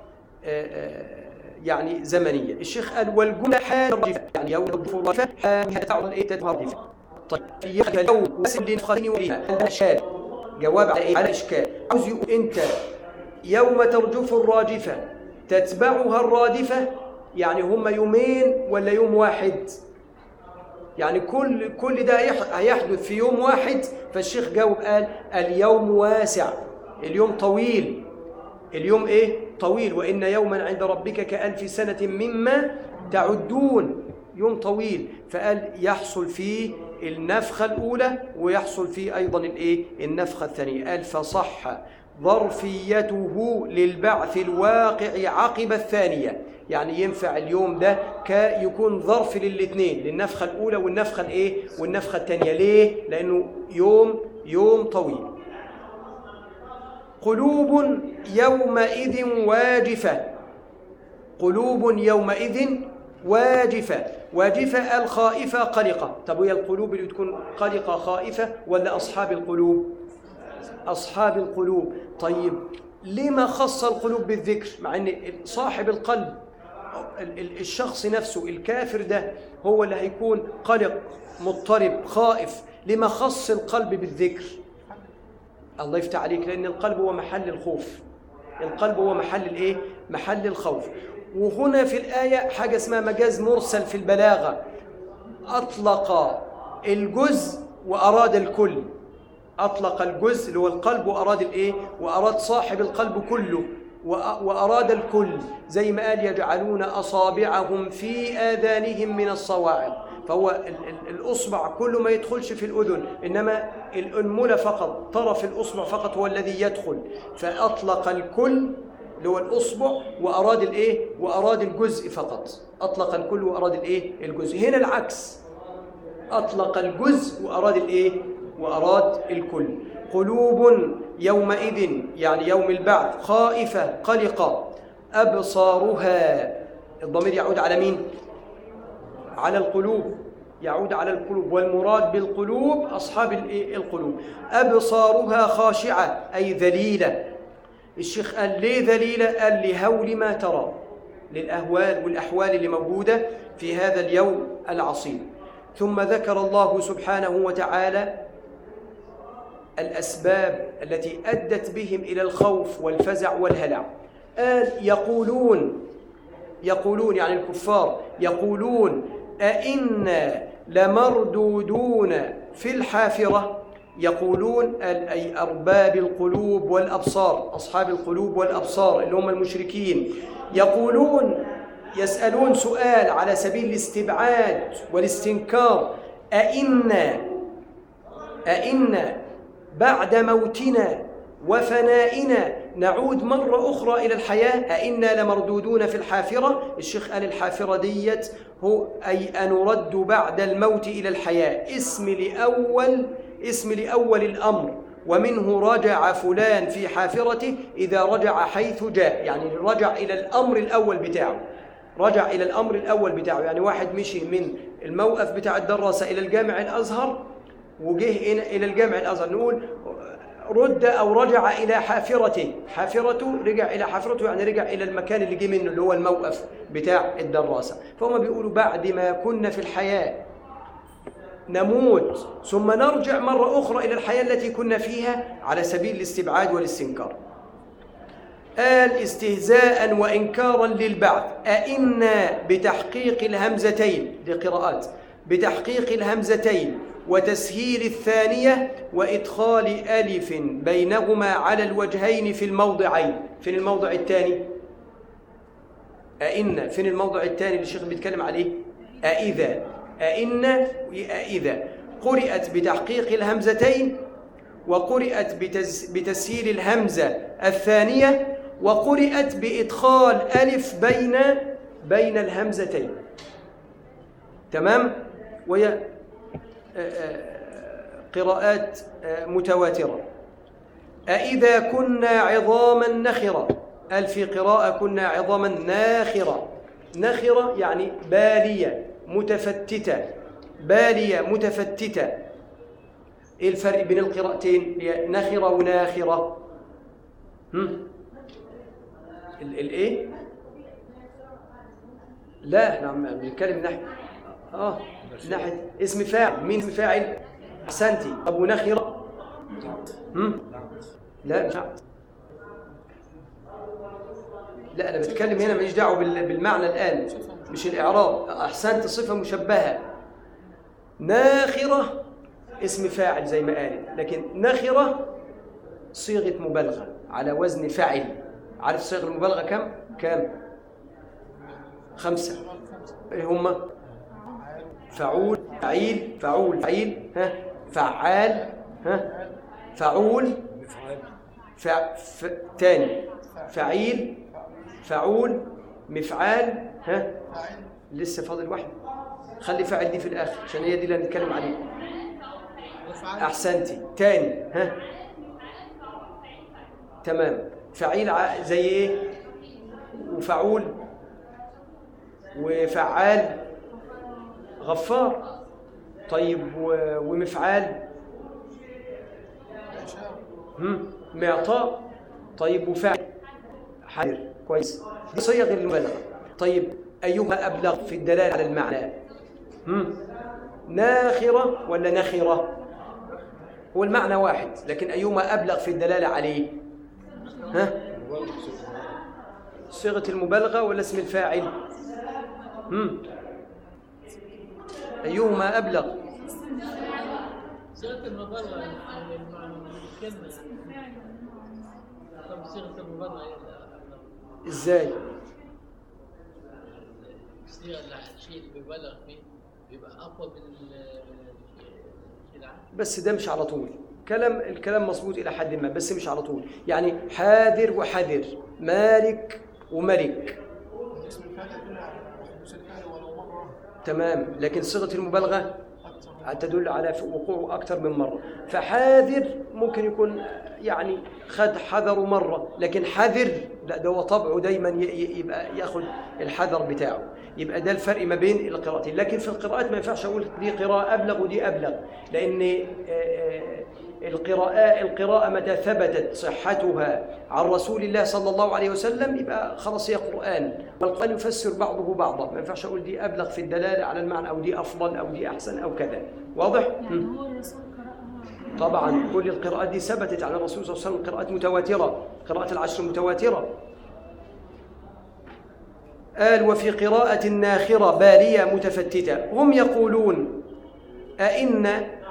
يعني زمنية الشيخ قال والجملة حال الرادفة يعني يوم الرادفة حال تعرض إيه الرادفة طيب يوم وسل لنفختين وليها الأشكال جواب على إيه؟ على الإشكال عاوز يقول أنت يوم ترجف الراجفة تتبعها الرادفة يعني هم يومين ولا يوم واحد يعني كل كل ده هيحدث في يوم واحد فالشيخ جاوب قال اليوم واسع اليوم طويل اليوم ايه طويل وان يوما عند ربك كالف سنه مما تعدون يوم طويل فقال يحصل فيه النفخه الاولى ويحصل فيه ايضا الايه النفخه الثانيه قال فصح ظرفيته للبعث الواقع عقب الثانيه يعني ينفع اليوم ده كيكون ظرف للاثنين للنفخه الاولى والنفخه الايه والنفخه الثانيه ليه لانه يوم يوم طويل قلوب يومئذ واجفة قلوب يومئذ واجفة واجفة الخائفة قلقة طب وهي القلوب اللي تكون قلقة خائفة ولا أصحاب القلوب أصحاب القلوب طيب لما خص القلوب بالذكر مع أن صاحب القلب الشخص نفسه الكافر ده هو اللي هيكون قلق مضطرب خائف لما خص القلب بالذكر الله يفتح عليك لأن القلب هو محل الخوف القلب هو محل الايه محل الخوف وهنا في الآية حاجة اسمها مجاز مرسل في البلاغة أطلق الجزء وأراد الكل أطلق الجزء اللي هو القلب وأراد الإيه؟ وأراد صاحب القلب كله وأراد الكل زي ما قال يجعلون أصابعهم في آذانهم من الصواعق فهو الأصبع كله ما يدخلش في الأذن إنما الأنملة فقط طرف الأصبع فقط هو الذي يدخل فأطلق الكل اللي هو الأصبع وأراد الإيه؟ وأراد الجزء فقط أطلق الكل وأراد الإيه؟ الجزء هنا العكس أطلق الجزء وأراد الإيه؟ وأراد الكل قلوب يومئذ يعني يوم البعث خائفة قلقة أبصارها الضمير يعود على مين؟ على القلوب يعود على القلوب والمراد بالقلوب أصحاب القلوب أبصارها خاشعة أي ذليلة الشيخ قال ليه ذليلة؟ قال لهول ما ترى للأهوال والأحوال اللي موجودة في هذا اليوم العصيب ثم ذكر الله سبحانه وتعالى الأسباب التي أدت بهم إلى الخوف والفزع والهلع قال يقولون يقولون يعني الكفار يقولون أئنا لمردودون في الحافرة يقولون أي أرباب القلوب والأبصار أصحاب القلوب والأبصار اللي هم المشركين يقولون يسألون سؤال على سبيل الاستبعاد والاستنكار أئنا أئنا بعد موتنا وفنائنا نعود مرة أخرى إلى الحياة أئنا لمردودون في الحافرة الشيخ قال الحافرة ديت هو أي أنرد بعد الموت إلى الحياة اسم لأول اسم لأول الأمر ومنه رجع فلان في حافرته إذا رجع حيث جاء يعني رجع إلى الأمر الأول بتاعه رجع إلى الأمر الأول بتاعه يعني واحد مشي من الموقف بتاع الدراسة إلى الجامع الأزهر وجه إلى الجامع الأزهر نقول رد أو رجع إلى حافرته حافرته رجع إلى حافرته يعني رجع إلى المكان اللي جه منه اللي هو الموقف بتاع الدراسة فهم بيقولوا بعد ما كنا في الحياة نموت ثم نرجع مرة أخرى إلى الحياة التي كنا فيها على سبيل الاستبعاد والاستنكار قال استهزاء وإنكارا للبعث أئنا بتحقيق الهمزتين لقراءات بتحقيق الهمزتين وتسهيل الثانية وإدخال ألف بينهما على الوجهين في الموضعين في الموضع الثاني أئن فين الموضع الثاني اللي الشيخ بيتكلم عليه أئذا أئن أئذا قرئت بتحقيق الهمزتين وقرئت بتز بتسهيل الهمزة الثانية وقرئت بإدخال ألف بين بين الهمزتين تمام وهي آه، آه، قراءات آه، متواترة أإذا كنا عظاما نخرة قال في قراءة كنا عظاما ناخرة نخرة يعني بالية متفتتة بالية متفتتة ايه الفرق بين القراءتين هي نخرة وناخرة هم الايه لا احنا عم بنتكلم من ناحيه اه من ناحيه اسم فاعل مين اسم فاعل احسنتي ابو نخره هم لا مش عقد. لا انا بتكلم هنا ماليش دعوه بال- بالمعنى الان مش الاعراب احسنت صفه مشبهه ناخره اسم فاعل زي ما قال لكن نخره صيغه مبالغه على وزن فعل عارف صيغ المبالغه كم كم خمسه ايه هما فعول فعيل فعول فعيل ها فعال ها فعول ف... ف... تاني فعيل فعول مفعال ها لسه فاضل واحد خلي فاعل دي في الاخر عشان هي دي اللي هنتكلم عليها احسنتي تاني ها تمام فعيل ع- زي ايه وفعول وفعال غفار طيب و- ومفعال هم معطاء طيب وفاعل حاضر كويس دي صيغ المبالغه طيب ايهما ابلغ في الدلاله على المعنى هم ناخره ولا نخره هو المعنى واحد لكن ايهما ابلغ في الدلاله عليه ها صيغه المبالغه ولا اسم الفاعل هم ايهما ابلغ صيغة المبالغة يعني المعنى الكلمة يعني طب صيغة المبالغة هي ال- ازاي الصيغة اللي الشيء اللي بيبالغ فيه بيبقى أقوى من ال- من الشيء العام بس ده مش على طول كلام الكلام مظبوط الى حد ما بس مش على طول يعني حاذر وحذر مالك وملك اسم الفعل يدل على حدوث الفعل ولو مرة تمام لكن صيغه المبالغه أكثر تدل على وقوعه اكثر من مره فحاذر ممكن يكون يعني خد حذره مره لكن حذر لا ده هو طبعه دايما ي- ي- يبقى ياخد الحذر بتاعه يبقى ده الفرق ما بين القراءتين لكن في القراءات ما ينفعش اقول دي قراءه ابلغ ودي ابلغ لان آه، آه، القراءة القراءة متى ثبتت صحتها عن رسول الله صلى الله عليه وسلم يبقى خلاص هي قرآن والقرآن يفسر بعضه بعضا ما ينفعش أقول دي أبلغ في الدلالة على المعنى أو دي أفضل أو دي أحسن أو كذا واضح؟ مم. هو الرسول قرأها طبعا كل القراءات دي ثبتت عن الرسول صلى الله عليه وسلم قراءات متواترة قراءة العشر متواترة قال وفي قراءة ناخرة بالية متفتتة هم يقولون أئن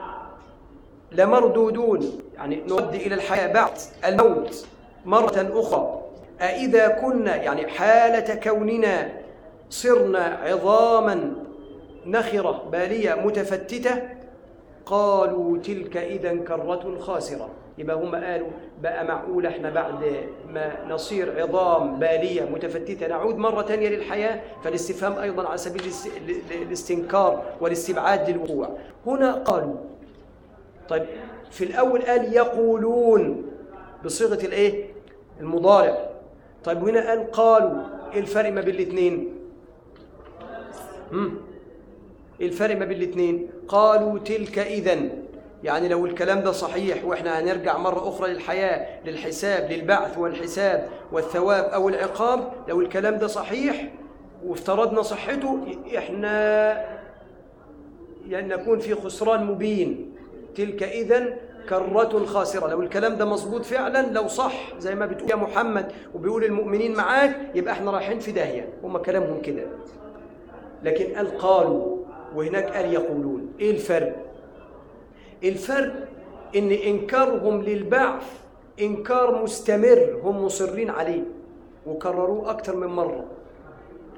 لمردودون يعني نرد إلى الحياة بعد الموت مرة أخرى أإذا كنا يعني حالة كوننا صرنا عظاما نخرة بالية متفتتة قالوا تلك إذا كرة خاسرة يبقى هم قالوا بقى معقول احنا بعد ما نصير عظام بالية متفتتة نعود مرة تانية للحياة فالاستفهام أيضا على سبيل الاست- ال- الاستنكار والاستبعاد للوقوع هنا قالوا طيب في الأول قال يقولون بصيغة الإيه؟ المضارع طيب هنا قال قالوا إيه الفرق ما بين الاثنين؟ هم؟ إيه الفرق ما بين الاثنين؟ قالوا تلك إذن يعني لو الكلام ده صحيح واحنا هنرجع مرة أخرى للحياة للحساب للبعث والحساب والثواب أو العقاب لو الكلام ده صحيح وافترضنا صحته احنا يعني نكون في خسران مبين تلك إذن كرة خاسرة لو الكلام ده مظبوط فعلا لو صح زي ما بتقول يا محمد وبيقول المؤمنين معاك يبقى احنا رايحين في داهية هم كلامهم كده لكن قال قالوا وهناك قال يقولون ايه الفرق الفرق ان انكارهم للبعث انكار مستمر هم مصرين عليه وكرروه اكتر من مره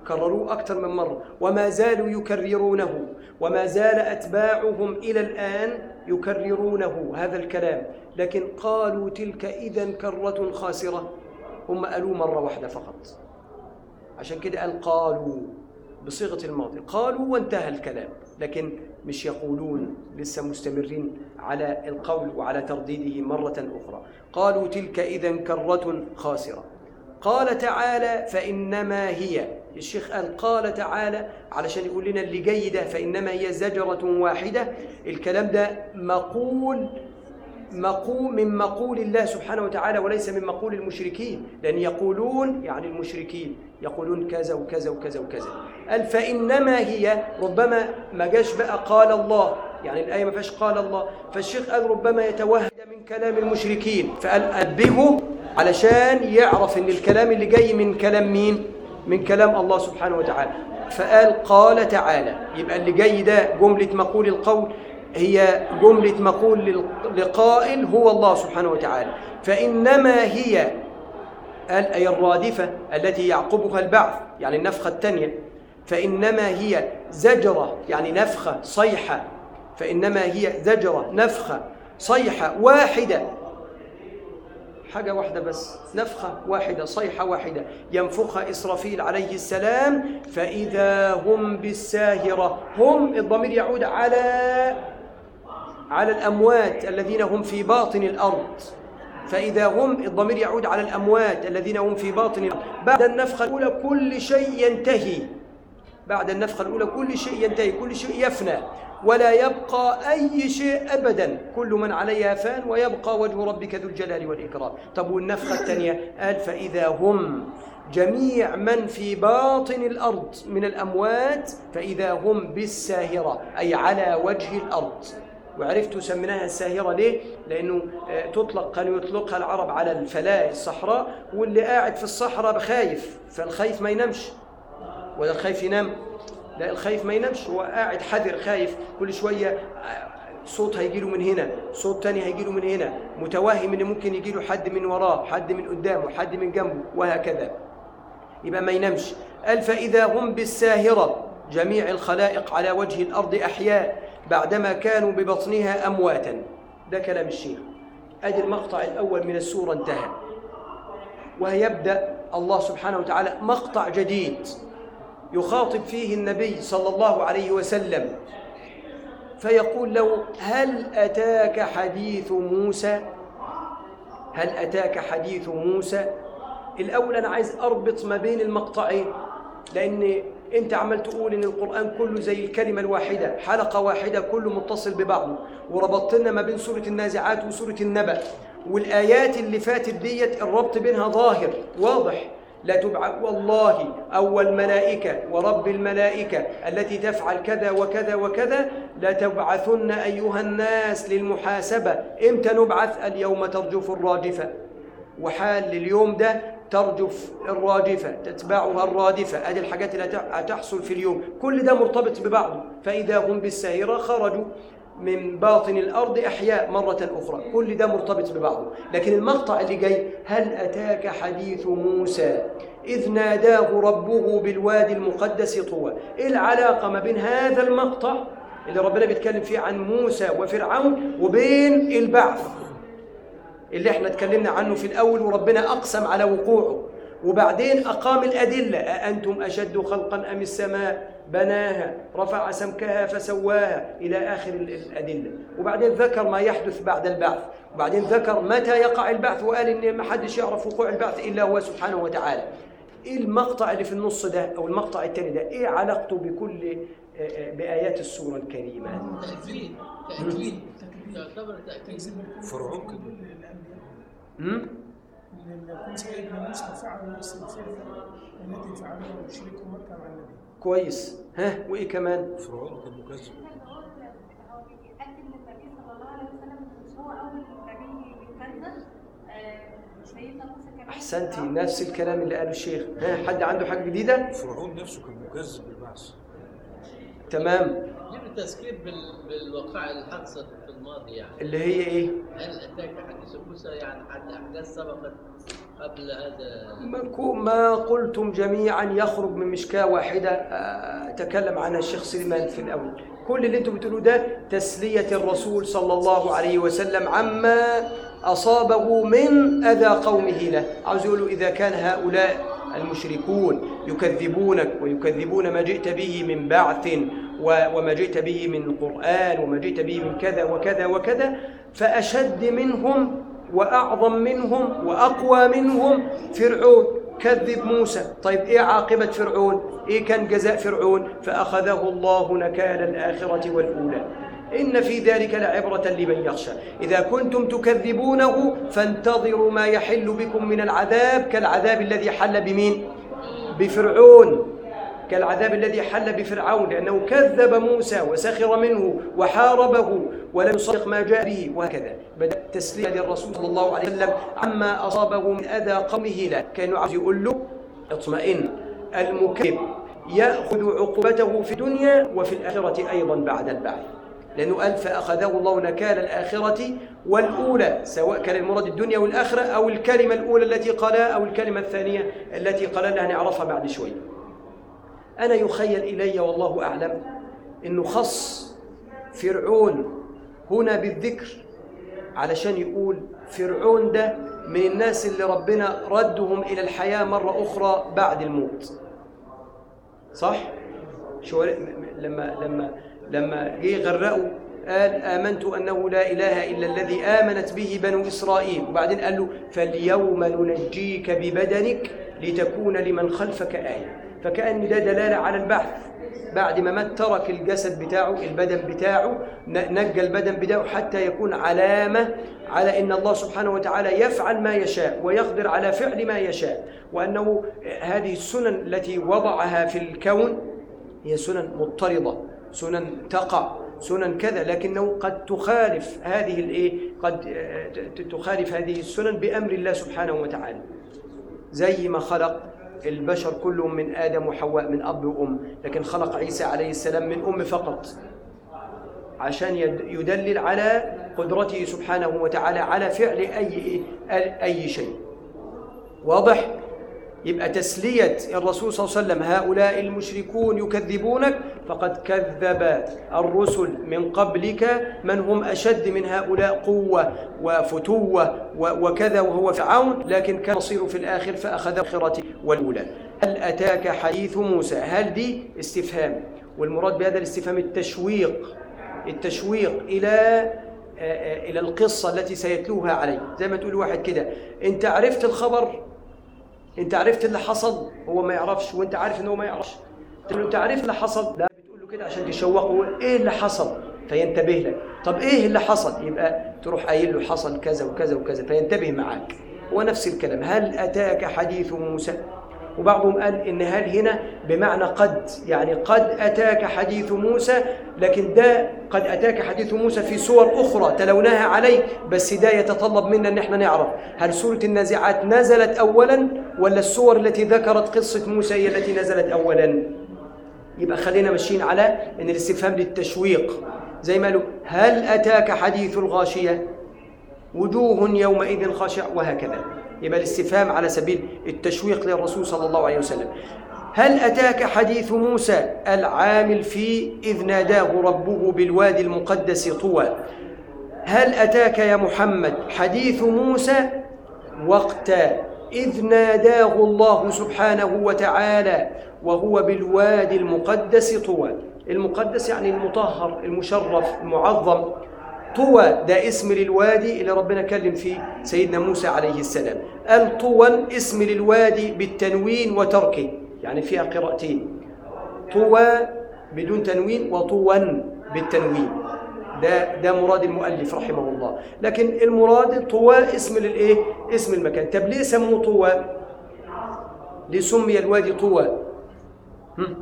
كرروه أكثر من مرة وما زالوا يكررونه وما زال أتباعهم إلى الآن يكررونه هذا الكلام لكن قالوا تلك إذا كرة خاسرة هم قالوا مرة واحدة فقط عشان كده قال قالوا بصيغة الماضي قالوا وانتهى الكلام لكن مش يقولون لسه مستمرين على القول وعلى ترديده مرة أخرى قالوا تلك إذا كرة خاسرة قال تعالى فإنما هي الشيخ قال قال تعالى علشان يقول لنا اللي جاي ده فإنما هي زجرة واحدة الكلام ده مقول مقول من مقول الله سبحانه وتعالى وليس من مقول المشركين لأن يقولون يعني المشركين يقولون كذا وكذا وكذا وكذا قال فإنما هي ربما ما جاش بقى قال الله يعني الآية ما فيهاش قال الله فالشيخ قال ربما يتوهد من كلام المشركين فقال أنبهه علشان يعرف ان الكلام اللي جاي من كلام مين من كلام الله سبحانه وتعالى فقال قال تعالى يبقى اللي جاي ده جملة مقول القول هي جملة مقول لل- لقائل هو الله سبحانه وتعالى فإنما هي قال أي الرادفة التي يعقبها البعث يعني النفخة الثانية فإنما هي زجرة يعني نفخة صيحة فإنما هي زجرة نفخة صيحة واحدة حاجة واحدة بس نفخة واحدة صيحة واحدة ينفخها إسرافيل عليه السلام فإذا هم بالساهرة هم الضمير يعود على على الأموات الذين هم في باطن الأرض فإذا هم الضمير يعود على الأموات الذين هم في باطن الأرض بعد النفخة الأولى كل شيء ينتهي بعد النفخة الأولى كل شيء ينتهي كل شيء يفنى ولا يبقى أي شيء أبدا كل من عليها فان ويبقى وجه ربك ذو الجلال والإكرام طب والنفخة الثانية قال فإذا هم جميع من في باطن الأرض من الأموات فإذا هم بالساهرة أي على وجه الأرض وعرفتوا سميناها الساهرة ليه؟ لأنه آه، تطلق كانوا يطلقها العرب على الفلاة الصحراء واللي قاعد في الصحراء خايف فالخايف ما ينامش ولا الخايف ينام لا الخايف ما ينامش هو قاعد حذر خايف كل شوية آه، صوت هيجيله من هنا صوت تاني هيجيله من هنا متوهم ان ممكن يجيله حد من وراه حد من قدامه حد من جنبه وهكذا يبقى ما ينامش قال فإذا هم بالساهرة جميع الخلائق على وجه الأرض أحياء بعدما كانوا ببطنها أمواتا ده كلام الشيخ أدي المقطع الأول من السورة انتهى ويبدأ الله سبحانه وتعالى مقطع جديد يخاطب فيه النبي صلى الله عليه وسلم فيقول له هل أتاك حديث موسى هل أتاك حديث موسى الأول أنا عايز أربط ما بين المقطعين لأن أنت عمال تقول إن القرآن كله زي الكلمة الواحدة حلقة واحدة كله متصل ببعضه وربطت لنا ما بين سورة النازعات وسورة النبأ والآيات اللي فاتت ديت الربط بينها ظاهر واضح لا تبع والله أو الملائكة ورب الملائكة التي تفعل كذا وكذا وكذا لتبعثن أيها الناس للمحاسبة إمتى نبعث اليوم ترجف الراجفة وحال لليوم ده ترجف الراجفة تتبعها الرادفة هذه الحاجات اللي هت- هتحصل في اليوم كل ده مرتبط ببعضه فإذا هم بالساهرة خرجوا من باطن الأرض أحياء مرة أخرى كل ده مرتبط ببعضه لكن المقطع اللي جاي هل أتاك حديث موسى إذ ناداه ربه بالوادي المقدس طوى إيه العلاقة ما بين هذا المقطع اللي ربنا بيتكلم فيه عن موسى وفرعون وبين البعث اللي احنا اتكلمنا عنه في الأول وربنا أقسم على وقوعه وبعدين أقام الأدلة أأنتم أشد خلقا أم السماء بناها رفع سمكها فسواها إلى آخر ال- الأدلة وبعدين ذكر ما يحدث بعد البعث وبعدين ذكر متى يقع البعث وقال إن ما حدش يعرف وقوع البعث إلا هو سبحانه وتعالى إيه المقطع اللي في النص ده أو المقطع الثاني ده إيه علاقته بكل آه، آه، بآيات السورة الكريمة تأكيد تأكيد يعتبر تأكيد فرعون كده م? يكون سيدنا موسى فعل نفس الفعل التي فعلها مشرك مكة مع النبي كويس ها وإيه كمان فرعون كان مكذب هو بيتقدم للنبي صلى الله عليه وسلم مش هو اول نبي يكذب آه، سيدنا موسى كمان أحسنتي نفس الكلام اللي قاله الشيخ ها حد عنده حاجة جديدة فرعون نفسه كان مكذب بالبعث تمام جبت التذكير بال... بالوقائع اللي حدثت في الماضي يعني اللي هي ايه هل اتاك حديث موسى يعني حد احداث سبقت قبل هذا ما كو- ما قلتم جميعا يخرج من مشكاة واحدة آه، تكلم عنها الشيخ سليمان في الأول كل اللي انتم بتقولوه ده تسلية الرسول صلى الله عليه وسلم عما أصابه من أذى قومه له عاوز يقولوا إذا كان هؤلاء المشركون يكذبونك ويكذبون ما جئت به من بعث و- وما جئت به من قرآن وما جئت به من كذا وكذا وكذا فأشد منهم وأعظم منهم وأقوى منهم فرعون كذب موسى طيب إيه عاقبة فرعون إيه كان جزاء فرعون فأخذه الله نكال الآخرة والأولى إن في ذلك لعبرة لمن يخشى إذا كنتم تكذبونه فانتظروا ما يحل بكم من العذاب كالعذاب الذي حل بمين بفرعون كالعذاب الذي حل بفرعون لأنه كذب موسى وسخر منه وحاربه ولم يصدق ما جاء به وهكذا بدأ التسلية للرسول صلى الله عليه وسلم عما أصابه من أذى قومه له كان عاوز يقول له اطمئن المكذب يأخذ عقوبته في الدنيا وفي الآخرة أيضا بعد البعث لأنه قال فأخذه الله نكال الآخرة والأولى سواء كان المراد الدنيا والآخرة أو الكلمة الأولى التي قالها أو الكلمة الثانية التي قال لها نعرفها بعد شوي أنا يخيل إلي والله أعلم أنه خص فرعون هنا بالذكر علشان يقول فرعون ده من الناس اللي ربنا ردهم إلى الحياة مرة أخرى بعد الموت صح؟ شو لما لما لما جه يغرقوا قال آمنت أنه لا إله إلا الذي آمنت به بنو إسرائيل وبعدين قال له فاليوم ننجيك ببدنك لتكون لمن خلفك آية فكأن ده دلالة على البحث بعد ما مات ترك الجسد بتاعه البدن بتاعه ن- نجى البدن بتاعه حتى يكون علامة على أن الله سبحانه وتعالى يفعل ما يشاء ويقدر على فعل ما يشاء وأنه هذه السنن التي وضعها في الكون هي سنن مضطردة سنن تقع سنن كذا لكنه قد تخالف هذه الايه قد آه، ت- تخالف هذه السنن بامر الله سبحانه وتعالى زي ما خلق البشر كلهم من ادم وحواء من اب وام لكن خلق عيسى عليه السلام من ام فقط عشان يد- يدلل على قدرته سبحانه وتعالى على فعل اي اي شيء واضح يبقى تسلية الرسول صلى الله عليه وسلم هؤلاء المشركون يكذبونك فقد كذب الرسل من قبلك من هم أشد من هؤلاء قوة وفتوة و- وكذا وهو فرعون لكن كان مصيره في الآخر فأخذ الآخرة والأولى هل أتاك حديث موسى هل دي استفهام والمراد بهذا الاستفهام التشويق التشويق إلى آه، آه، إلى القصة التي سيتلوها عليه زي ما تقول واحد كده أنت عرفت الخبر انت عرفت اللي حصل هو ما يعرفش وانت عارف ان هو ما يعرفش تقول له انت عارف اللي حصل لا بتقول له كده عشان تشوقه ايه اللي حصل فينتبه لك طب ايه اللي حصل يبقى تروح قايل له حصل كذا وكذا وكذا فينتبه معاك هو نفس الكلام هل اتاك حديث موسى وبعضهم قال ان هل هنا بمعنى قد يعني قد اتاك حديث موسى لكن ده قد اتاك حديث موسى في سور اخرى تلوناها عليه بس ده يتطلب منا ان احنا نعرف هل سوره النازعات نزلت اولا ولا السور التي ذكرت قصه موسى هي التي نزلت اولا يبقى خلينا ماشيين على ان الاستفهام للتشويق زي ما قالوا هل اتاك حديث الغاشيه وجوه يومئذ خاشعة وهكذا يبقى الاستفهام على سبيل التشويق للرسول صلى الله عليه وسلم هل أتاك حديث موسى العامل في إذ ناداه ربه بالوادي المقدس طوى هل أتاك يا محمد حديث موسى وقت إذ ناداه الله سبحانه وتعالى وهو بالوادي المقدس طوى المقدس يعني المطهر المشرف المعظم طوى ده اسم للوادي اللي ربنا كلم فيه سيدنا موسى عليه السلام الطوى اسم للوادي بالتنوين وتركه يعني فيها قراءتين طوى بدون تنوين وطوى بالتنوين ده ده مراد المؤلف رحمه الله لكن المراد طوى اسم للايه اسم المكان طب ليه سموه طوى ليه سمي الوادي طوى هم؟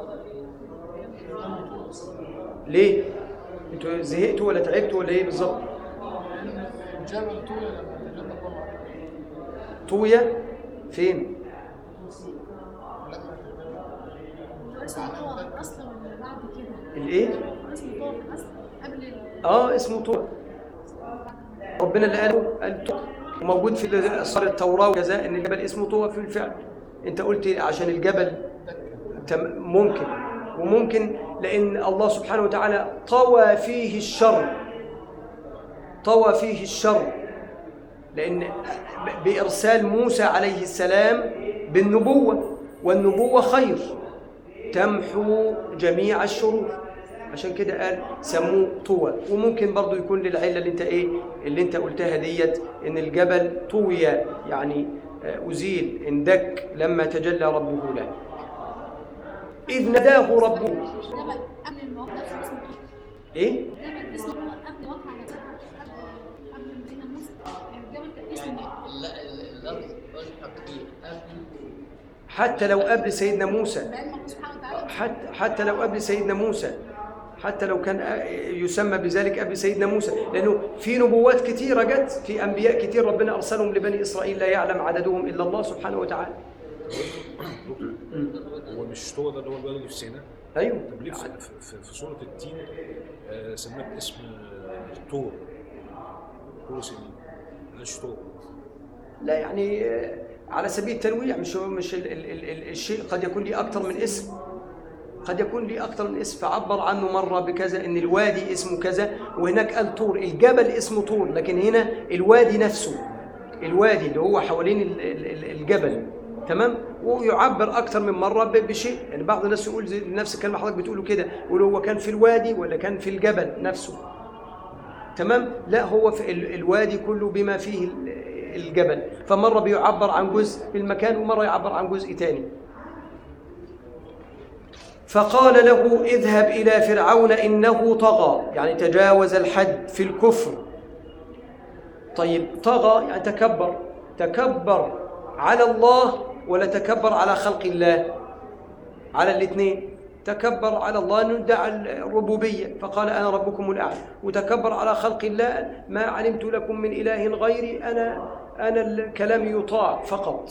ليه انتوا زهقتوا ولا تعبتوا ولا ايه بالظبط جبل طول لما تجلى الله طوية فين اسمه طوى اصلا ولا بعد كده الايه اسمه طور في الاصل قبل ال- اه اسمه طور ربنا اللي قاله قال طور وموجود في اصل التوراه وكذا ان الجبل اسمه طور في الفعل انت قلت عشان الجبل تم- ممكن وممكن لان الله سبحانه وتعالى طوى فيه الشر طوى فيه الشر لان ب- بارسال موسى عليه السلام بالنبوه والنبوه خير تمحو جميع الشرور عشان كده قال سموه طوى وممكن برضو يكون للعله اللي انت ايه اللي انت قلتها ديت ان الجبل طوي يعني آه، ازيل اندك لما تجلى ربه له اذ ناداه ربه جبل قبل الموقع نفسه اسمه طور ايه جبل اسمه طور قبل وقع على قبل قبل سيدنا موسى الجبل كان اسمه لا ال- اللفظ أشبه كتير قبل حتى لو قبل سيدنا موسى بعلم الله سبحانه وتعالى حتى حتى لو قبل سيدنا موسى حتى لو كان يسمى بذلك قبل سيدنا موسى لانه في نبوات كثيره جت في انبياء كثير ربنا ارسلهم لبني اسرائيل لا يعلم عددهم الا الله سبحانه وتعالى هو مش طوى ده اللي هو البلد اللي في سيناء ايوه طب ليه في, في, في سوره التين آه سماه باسم آه، طور طور سيناء مش طور لا يعني آه، على سبيل التنويع مش مش ال ال ال ال الشيء قد يكون لي اكثر من اسم قد يكون لي اكثر من اسم فعبر عنه مره بكذا ان الوادي اسمه كذا وهناك قال طور الجبل اسمه طور لكن هنا الوادي نفسه الوادي اللي هو حوالين ال- ال- ال- الجبل تمام ويعبر اكثر من مره ب- بشيء يعني بعض الناس يقول زي نفس الكلمه حضرتك بتقوله كده يقول هو كان في الوادي ولا كان في الجبل نفسه تمام لا هو في ال- الوادي كله بما فيه ال- الجبل فمره بيعبر عن جزء في المكان ومره يعبر عن جزء تاني فقال له اذهب الى فرعون انه طغى يعني تجاوز الحد في الكفر طيب طغى يعني تكبر تكبر على الله ولا تكبر على خلق الله على الاثنين تكبر على الله انه ادعى الربوبيه فقال انا ربكم الاعلى وتكبر على خلق الله ما علمت لكم من اله غيري انا انا الكلام يطاع فقط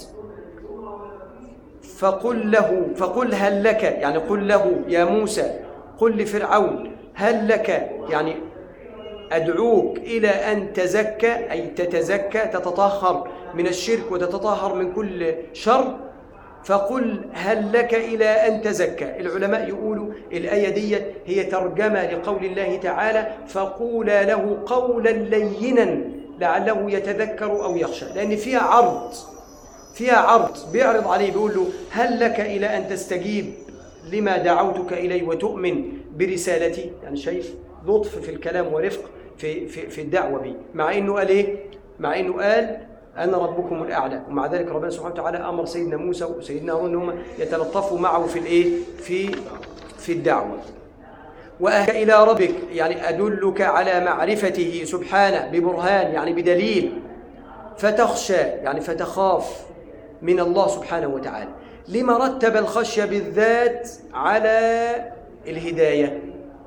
فقل له فقل هل لك يعني قل له يا موسى قل لفرعون هل لك يعني أدعوك إلى أن تزكى أي تتزكى تتطهر من الشرك وتتطهر من كل شر فقل هل لك إلى أن تزكى العلماء يقولوا الآية دي هي ترجمة لقول الله تعالى فقولا له قولا لينا لعله يتذكر أو يخشى لأن فيها عرض فيها عرض بيعرض عليه بيقول له هل لك إلى أن تستجيب لما دعوتك إليه وتؤمن برسالتي يعني شايف لطف في الكلام ورفق في, في, في الدعوة بي مع إنه قال إيه مع إنه قال أنا ربكم الأعلى ومع ذلك ربنا سبحانه وتعالى أمر سيدنا موسى وسيدنا هارون أنهم يتلطفوا معه في الإيه في في الدعوة وأهدى إلى ربك يعني أدلك على معرفته سبحانه ببرهان يعني بدليل فتخشى يعني فتخاف من الله سبحانه وتعالى لما رتب الخشية بالذات على الهداية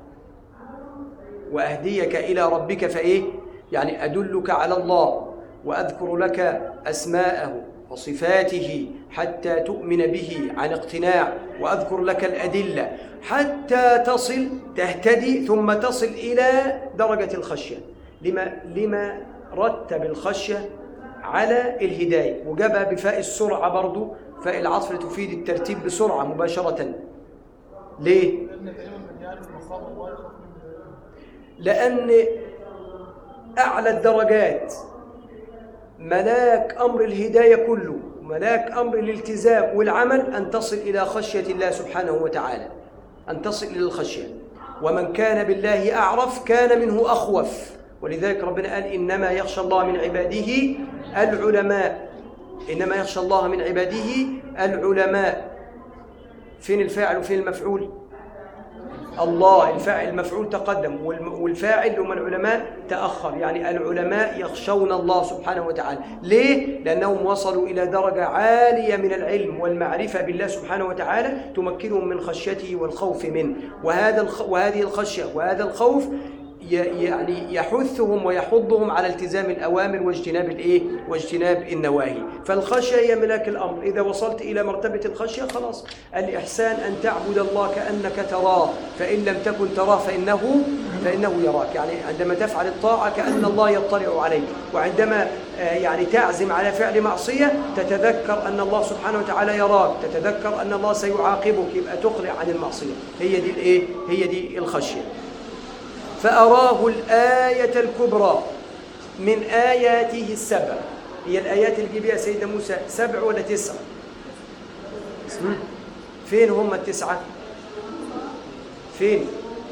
وأهديك إلى ربك فإيه يعني أدلك على الله وأذكر لك أسماءه وصفاته حتى تؤمن به عن اقتناع وأذكر لك الأدلة حتى تصل تهتدي ثم تصل إلى درجة الخشية لما لما رتب الخشية على الهداية وجابها بفاء السرعة برضو فاء العطف تفيد الترتيب بسرعة مباشرة ليه؟ لان دائما من يعرف مقام الله يخاف منه لأن أعلى الدرجات ملاك أمر الهداية كله ملاك أمر الالتزام والعمل أن تصل إلى خشية الله سبحانه وتعالى أن تصل إلى الخشية ومن كان بالله أعرف كان منه أخوف ولذلك ربنا قال إنما يخشى الله من عباده العلماء إنما يخشى الله من عباده العلماء فين الفاعل وفين المفعول الله الفاعل المفعول تقدم والم- والفاعل هم العلماء تأخر يعني العلماء يخشون الله سبحانه وتعالى ليه؟ لأنهم وصلوا إلى درجة عالية من العلم والمعرفة بالله سبحانه وتعالى تمكنهم من خشيته والخوف منه وهذا الخ... وهذه الخشية وهذا الخوف ي- يعني يحثهم ويحضهم على التزام الأوامر واجتناب الإيه؟ واجتناب النواهي فالخشية هي ملاك الأمر إذا وصلت إلى مرتبة الخشية خلاص الإحسان أن تعبد الله كأنك تراه فإن لم تكن تراه فإنه فإنه يراك يعني عندما تفعل الطاعة كأن الله يطلع عليك وعندما آه، يعني تعزم على فعل معصية تتذكر أن الله سبحانه وتعالى يراك تتذكر أن الله سيعاقبك يبقى تقلع عن المعصية هي دي الإيه؟ هي دي الخشية فأراه الآية الكبرى من آياته السبع هي الآيات اللي جيبها سيدنا موسى سبع ولا تسع هم؟ فين هم التسعة فين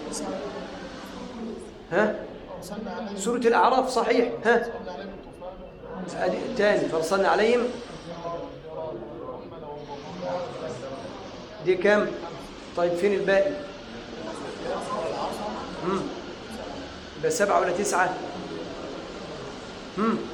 ها وصلنا عليه سورة الأعراف صحيح ها وصلنا عليه بالطوفان أدي تاني فرصلنا عليهم دي كام طيب فين الباقي هم ده سبعة ولا تسعة هم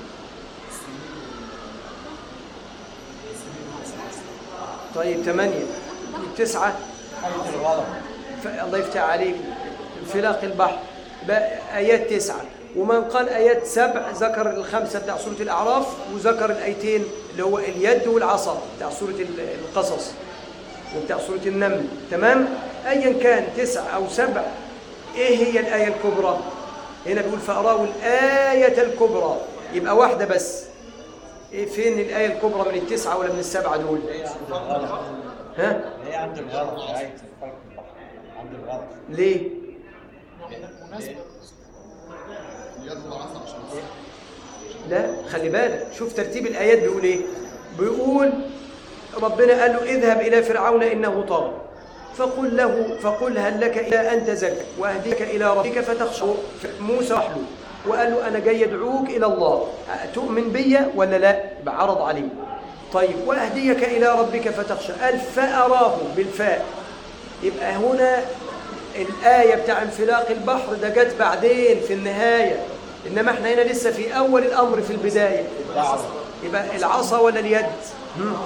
طيب ثمانية تسعة ف... الله يفتح عليك انفلاق البحر بقى آيات تسعة ومن قال آيات سبع ذكر الخمسة بتاع سورة الأعراف وذكر الآيتين اللي هو اليد والعصا بتاع سورة ال- القصص وبتاع سورة النمل تمام أيا كان تسع أو سبع إيه هي الآية الكبرى هنا بيقول فأراه الآية الكبرى يبقى واحدة بس إيه فين الآية الكبرى من التسعة ولا من السبعة دول ها هي عند الغرض آية الفلك البحر عند الغرض ليه مناسبة لا خلي بالك شوف ترتيب الآيات بيقول إيه بيقول ربنا قال له اذهب إلى فرعون إنه طغى فقل له فقل هل لك إلى أن تزكى وأهديك إلى ربك فتخشى موسى راح له وقال له أنا جاي أدعوك إلى الله تؤمن بي ولا لا يبقى عرض عليه طيب وأهديك إلى ربك فتخشى قال فأراه بالفاء يبقى هنا الآية بتاع انفلاق البحر ده جت بعدين في النهاية إنما احنا هنا لسه في أول الأمر في البداية يبقى العصا ولا اليد هم.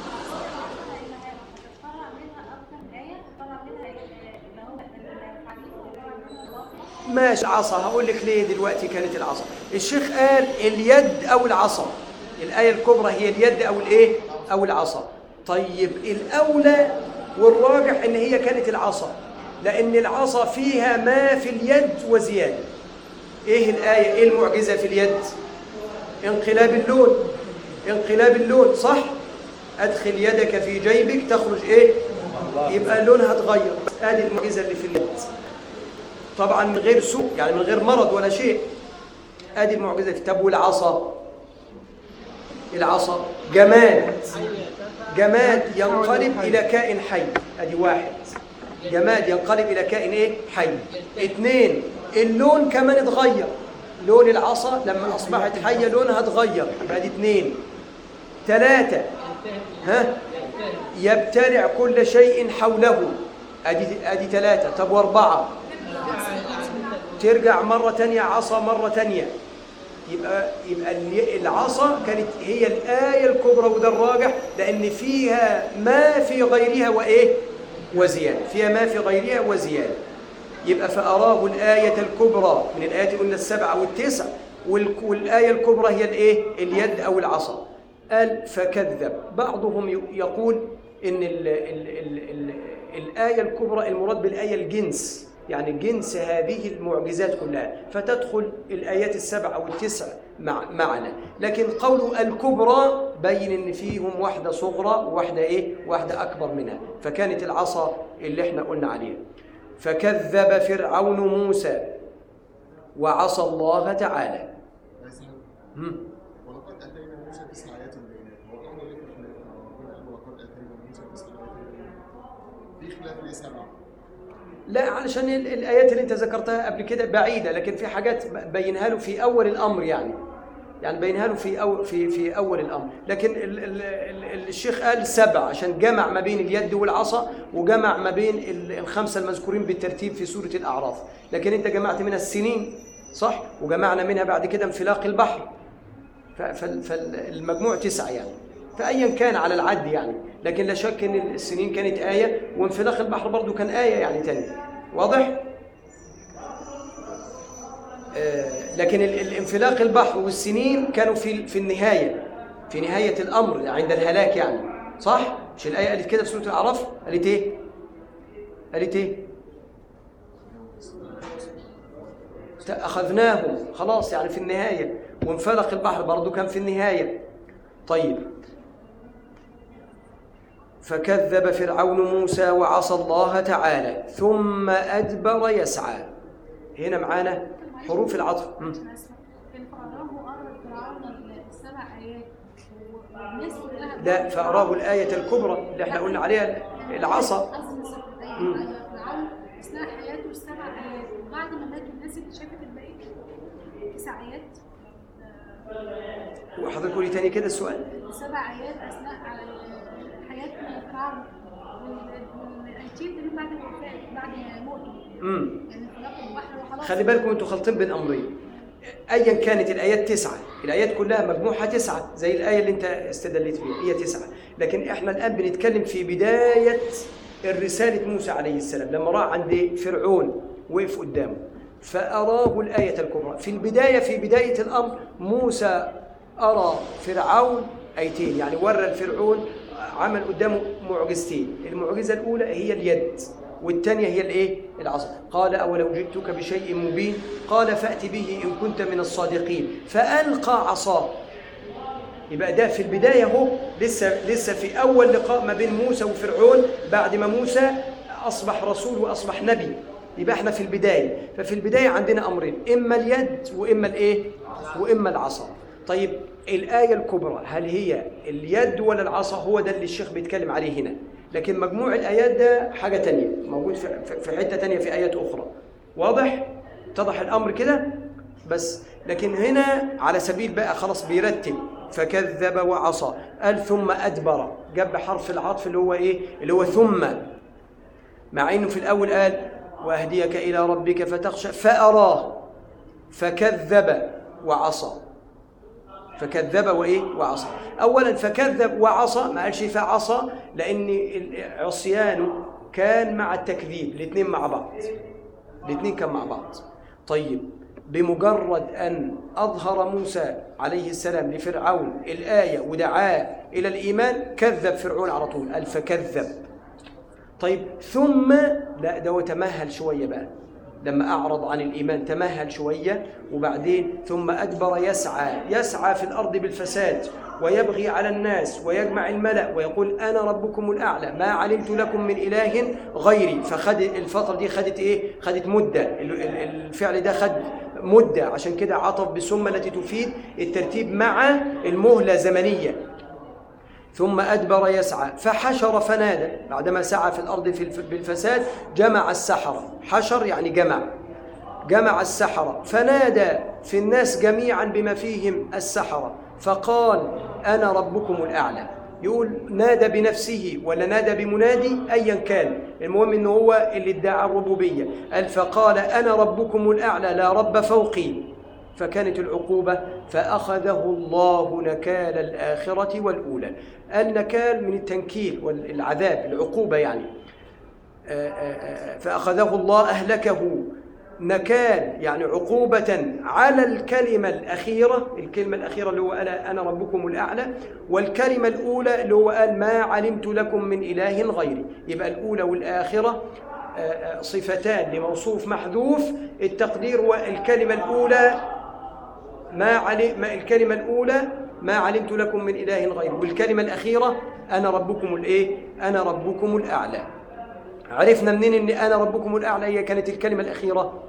طلع منها اكتر ايه طلع منها اللي هو الحديث طلع منها الواقع ماشي العصا هقول لك ليه دلوقتي كانت العصا الشيخ قال اليد او العصا الايه الكبرى هي اليد او الايه او العصا طيب الاولى والراجح ان هي كانت العصا لان العصا فيها ما في اليد وزياده ايه الايه ايه المعجزه في اليد انقلاب اللون انقلاب اللون صح ادخل يدك في جيبك تخرج ايه يبقى لونها اتغير ادي المعجزه اللي في اليد طبعا من غير سوء يعني من غير مرض ولا شيء ادي المعجزه طب والعصا العصا جماد جماد ينقلب الى كائن حي ادي واحد جماد ينقلب الى كائن ايه حي اثنين اللون كمان اتغير لون العصا لما اصبحت حيه لونها اتغير يبقى دي اثنين ثلاثه ها يبتلع كل شيء حوله ادي ادي ثلاثه طب واربعه ترجع مرة تانية عصا مرة تانية يبقى يبقى ال- العصا كانت هي الآية الكبرى وده الراجح لأن فيها ما في غيرها وإيه؟ وزيادة فيها ما في غيرها وزيادة يبقى فأراه الآية الكبرى من الآيات قلنا السبعة والتسع وال- والآية الكبرى هي الإيه؟ اليد أو العصا قال فكذب بعضهم ي- يقول إن ال ال ال ال الآية الكبرى المراد بالآية الجنس يعني جنس هذه المعجزات كلها فتدخل الآيات السبع أو التسع مع معنا لكن قوله الكبرى بين إن فيهم واحدة صغرى وواحدة إيه واحدة أكبر منها فكانت العصا اللي احنا قلنا عليها فكذب فرعون موسى وعصى الله تعالى هم. ولقد اتينا موسى تسع ايات بينات هو الامر ليه في خلاف ربنا قال ولقد اتينا موسى تسع ايات بينات في خلاف ليه سبعه لا علشان ال- الآيات اللي أنت ذكرتها قبل كده بعيدة لكن في حاجات ب- بينها له في أول الأمر يعني يعني بينها له في أو في في أول الأمر لكن ال ال ال الشيخ قال سبع عشان جمع ما بين اليد والعصا وجمع ما بين ال- الخمسة المذكورين بالترتيب في سورة الأعراف لكن أنت جمعت منها السنين صح وجمعنا منها بعد كده انفلاق البحر ف- فال- فالمجموع تسعة يعني فأيا كان على العد يعني لكن لا شك أن السنين كانت آية وانفلاق البحر برضو كان آية يعني تاني واضح؟ آه، لكن ال- الانفلاق البحر والسنين كانوا في في النهايه في نهايه الامر عند الهلاك يعني صح مش الايه قالت كده في سوره الاعراف قالت ايه قالت ايه اخذناهم خلاص يعني في النهايه وانفلق البحر برضه كان في النهايه طيب فكذب فرعون موسى وعصى الله تعالى ثم ادبر يسعى هنا معانا حروف العطف مم. كان فأراه أرى فرعون السبع آيات والناس كلها لا فأراه الآية الكبرى اللي احنا قلنا عليها العصا قصد سبع مم. آيات فرعون أثناء حياته السبع آيات وبعد ما مات الناس اللي شافت الباقي تسع آيات وحضرتك قولي تاني كده السؤال سبع آيات أثناء آه، حياة فرعون وال- والآيتين اللي بعد الوفاة بعد موته امم يعني انفلاق البحر وخلاص خلي بالكم انتوا خالطين بين امرين ايا كانت الايات تسعه الايات كلها مجموعها تسعه زي الايه اللي انت استدليت فيها هي تسعه لكن احنا الان بنتكلم في بدايه الرساله موسى عليه السلام لما راح عند فرعون وقف قدامه فاراه الايه الكبرى في البدايه في بدايه الامر موسى ارى فرعون ايتين يعني ورى الفرعون عمل قدامه معجزتين المعجزه الاولى هي اليد والثانية هي الايه؟ العصا قال أولو جئتك بشيء مبين قال فأت به إن كنت من الصادقين فألقى عصاه يبقى ده في البداية اهو لسه لسه في أول لقاء ما بين موسى وفرعون بعد ما موسى أصبح رسول وأصبح نبي يبقى احنا في البداية ففي البداية عندنا أمرين إما اليد وإما الإيه؟ وإما العصا طيب الآية الكبرى هل هي اليد ولا العصا هو ده اللي الشيخ بيتكلم عليه هنا لكن مجموع الآيات ده حاجة تانية موجود في في- في حتة تانية في آيات أخرى واضح؟ اتضح الأمر كده؟ بس لكن هنا على سبيل بقى خلاص بيرتب فكذب وعصى قال ثم أدبر جاب حرف العطف اللي هو إيه؟ اللي هو ثم مع إنه في الأول قال وأهديك إلى ربك فتخشى فأراه فكذب وعصى فكذب وايه وعصى اولا فكذب وعصى ما قالش فعصى لان عصيانه كان مع التكذيب الاثنين مع بعض الاثنين كان مع بعض طيب بمجرد ان اظهر موسى عليه السلام لفرعون الايه ودعاه الى الايمان كذب فرعون على طول قال فكذب طيب ثم لا ده هو تمهل شويه بقى لما اعرض عن الايمان تمهل شويه وبعدين ثم ادبر يسعى يسعى في الارض بالفساد ويبغي على الناس ويجمع الملا ويقول انا ربكم الاعلى ما علمت لكم من اله غيري فخد الفتره دي خدت ايه خدت مده ال- ال- الفعل ده خد مده عشان كده عطف بثم التي تفيد الترتيب مع المهله زمنيه ثم أدبر يسعى فحشر فنادى بعدما سعى في الأرض في الف- بالفساد جمع السحرة حشر يعني جمع جمع السحرة فنادى في الناس جميعا بما فيهم السحرة فقال أنا ربكم الأعلى يقول نادى بنفسه ولا نادى بمنادي أيا كان المهم أنه هو اللي ادعى الربوبية قال فقال أنا ربكم الأعلى لا رب فوقي فكانت العقوبة فأخذه الله نكال الآخرة والأولى النكال من التنكيل والعذاب العقوبة يعني آه، آه، آه، فأخذه الله أهلكه نكال يعني عقوبة على الكلمة الأخيرة الكلمة الأخيرة اللي هو قال أنا ربكم الأعلى والكلمة الأولى اللي هو قال ما علمت لكم من إله غيري يبقى الأولى والآخرة آه، آه، صفتان لموصوف محذوف التقدير والكلمة الأولى ما علي ما الكلمة الأولى ما علمت لكم من إله غيره والكلمة الأخيرة أنا ربكم الإيه؟ أنا ربكم الأعلى عرفنا منين إن أنا ربكم الأعلى هي كانت الكلمة الأخيرة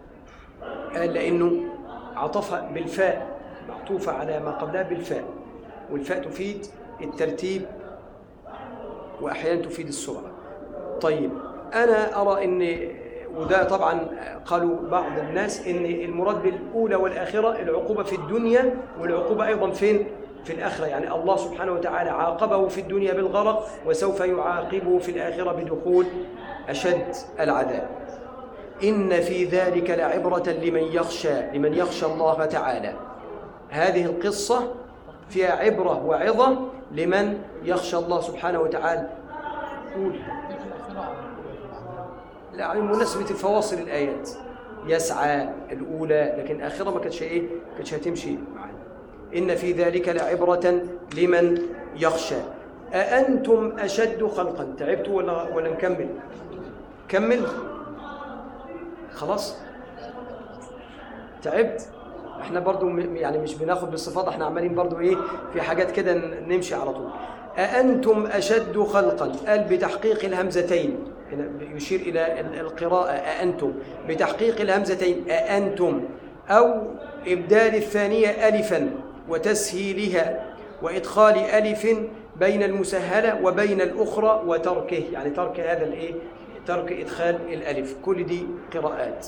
قال لأنه عطفها بالفاء معطوفة على ما قبلها بالفاء والفاء تفيد الترتيب وأحيانا تفيد السرعة طيب أنا أرى أن وده طبعا قالوا بعض الناس ان المراد بالاولى والاخره العقوبه في الدنيا والعقوبه ايضا فين في الاخره يعني الله سبحانه وتعالى عاقبه في الدنيا بالغرق وسوف يعاقبه في الاخره بدخول اشد العذاب ان في ذلك لعبره لمن يخشى لمن يخشى الله تعالى هذه القصه فيها عبره وعظه لمن يخشى الله سبحانه وتعالى قول يعني مناسبة فواصل الآيات يسعى الأولى لكن آخرة ما كانتش إيه ما كانتش هتمشي معانا إن في ذلك لعبرة لمن يخشى أأنتم أشد خلقا تعبتوا ولا ولا نكمل كمل خلاص تعبت احنا برضو م- يعني مش بناخد بالصفات احنا عمالين برضو ايه في حاجات كده ن- نمشي على طول أأنتم أشد خلقا قال بتحقيق الهمزتين هنا يشير إلى ال- القراءة أأنتم بتحقيق الهمزتين أأنتم أو إبدال الثانية ألفا وتسهيلها وإدخال ألف بين المسهلة وبين الأخرى وتركه يعني ترك هذا الإيه ترك إدخال الألف كل دي قراءات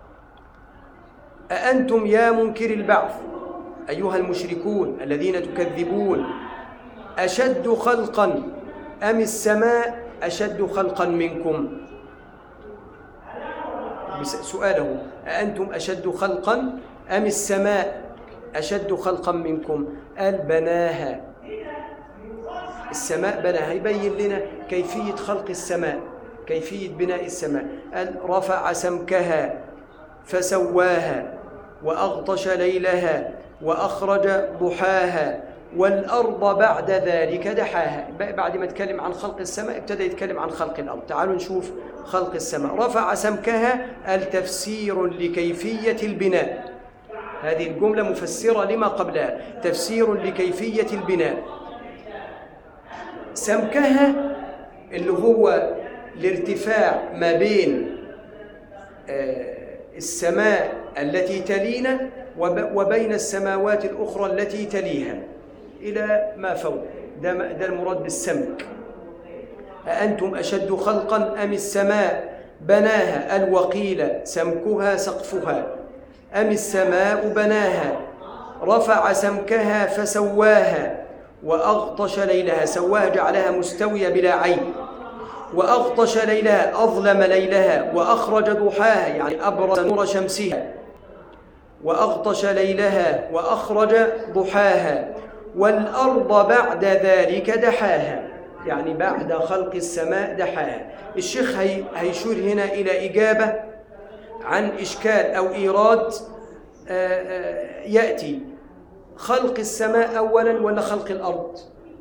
أأنتم يا منكر البعث أيها المشركون الذين تكذبون أشد خلقا أم السماء أشد خلقا منكم بس- سؤاله أأنتم أشد خلقا أم السماء أشد خلقا منكم قال بناها السماء بناها يبين لنا كيفية خلق السماء كيفية بناء السماء قال رفع سمكها فسواها وأغطش ليلها وأخرج ضحاها والأرض بعد ذلك دحاها ب- بعد ما اتكلم عن خلق السماء ابتدى يتكلم عن خلق الأرض تعالوا نشوف خلق السماء رفع سمكها التفسير لكيفية البناء هذه الجملة مفسرة لما قبلها تفسير لكيفية البناء سمكها اللي هو الارتفاع ما بين آه، السماء التي تلينا وب- وبين السماوات الأخرى التي تليها إلى ما فوق ده, م- ده المراد بالسمك أأنتم أشد خلقا أم السماء بناها الوقيل سمكها سقفها أم السماء بناها رفع سمكها فسواها وأغطش ليلها سواها جعلها مستوية بلا عين وأغطش ليلها أظلم ليلها وأخرج ضحاها يعني أبرز نور شمسها وأغطش ليلها وأخرج ضحاها والأرض بعد ذلك دحاها يعني بعد خلق السماء دحاها الشيخ هي هيشير هنا إلى إجابة عن إشكال أو إيراد آه، آه، يأتي خلق السماء أولا ولا خلق الأرض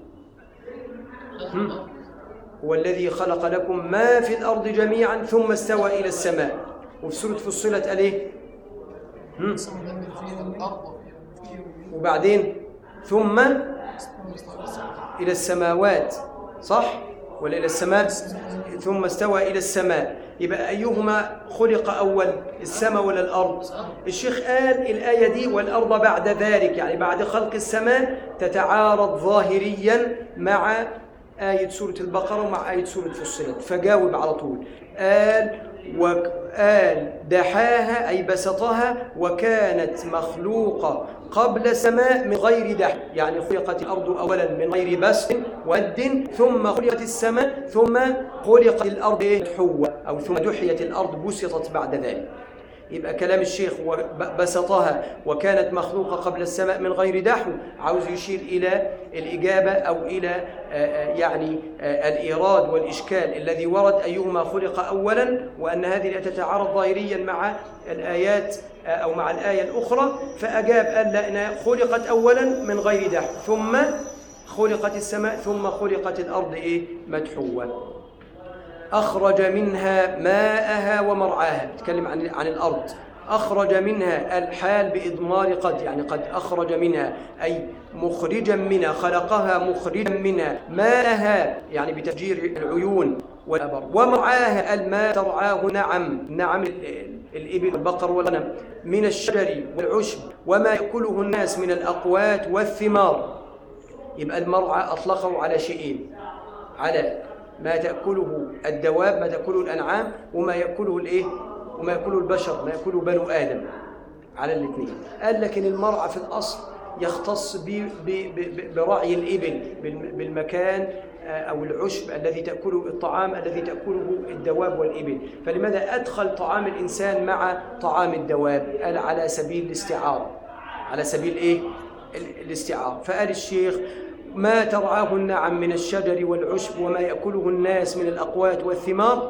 هم؟ هو الذي خلق لكم ما في الأرض جميعا ثم استوى إلى السماء وفي سورة فصلت قال إيه هم؟ وبعدين ثم إلى السماوات صح ولا إلى السماء ثم استوى إلى السماء يبقى أيهما خلق أول السماء ولا الأرض الشيخ قال الآية دي والأرض بعد ذلك يعني بعد خلق السماء تتعارض ظاهريا مع آية سورة البقرة ومع آية سورة فصلت فجاوب على طول قال وقال دحاها أي بسطها وكانت مخلوقة قبل السماء من غير دح يعني خلقت الأرض أولا من غير بسط ود ثم خلقت السماء ثم خلقت الأرض حوة أو ثم دحيت الأرض بسطت بعد ذلك يبقى كلام الشيخ بسطها وكانت مخلوقة قبل السماء من غير دحو عاوز يشير إلى الإجابة أو إلى آه، آه، يعني آه، الإيراد والإشكال الذي ورد أيهما خلق أولا وأن هذه لا تتعارض ظاهريا مع الآيات آه، أو مع الآية الأخرى فأجاب قال لا إنها خلقت أولا من غير دحو ثم خلقت السماء ثم خلقت الأرض إيه مدحوة أخرج منها ماءها ومرعاها بتكلم عن عن الأرض أخرج منها الحال بإضمار قد يعني قد أخرج منها أي مخرجا منها خلقها مخرجا منها ماءها يعني بتفجير العيون والأبر ومرعاها الماء ترعاه نعم نعم ال- الإبل والبقر والغنم من الشجر والعشب وما يأكله الناس من الأقوات والثمار يبقى المرعى أطلقه على شيئين على ما تأكله الدواب ما تأكله الأنعام وما يأكله الإيه وما يأكله البشر ما يأكله بنو آدم على الاثنين قال لكن المرعى في الأصل يختص ب- ب- ب- برعي الإبل بالم- بالمكان آه، أو العشب الذي تأكله الطعام الذي تأكله الدواب والإبل فلماذا أدخل طعام الإنسان مع طعام الدواب قال على سبيل الاستعارة على سبيل إيه ال- الاستعارة فقال الشيخ ما ترعاه النعم من الشجر والعشب وما يأكله الناس من الأقوات والثمار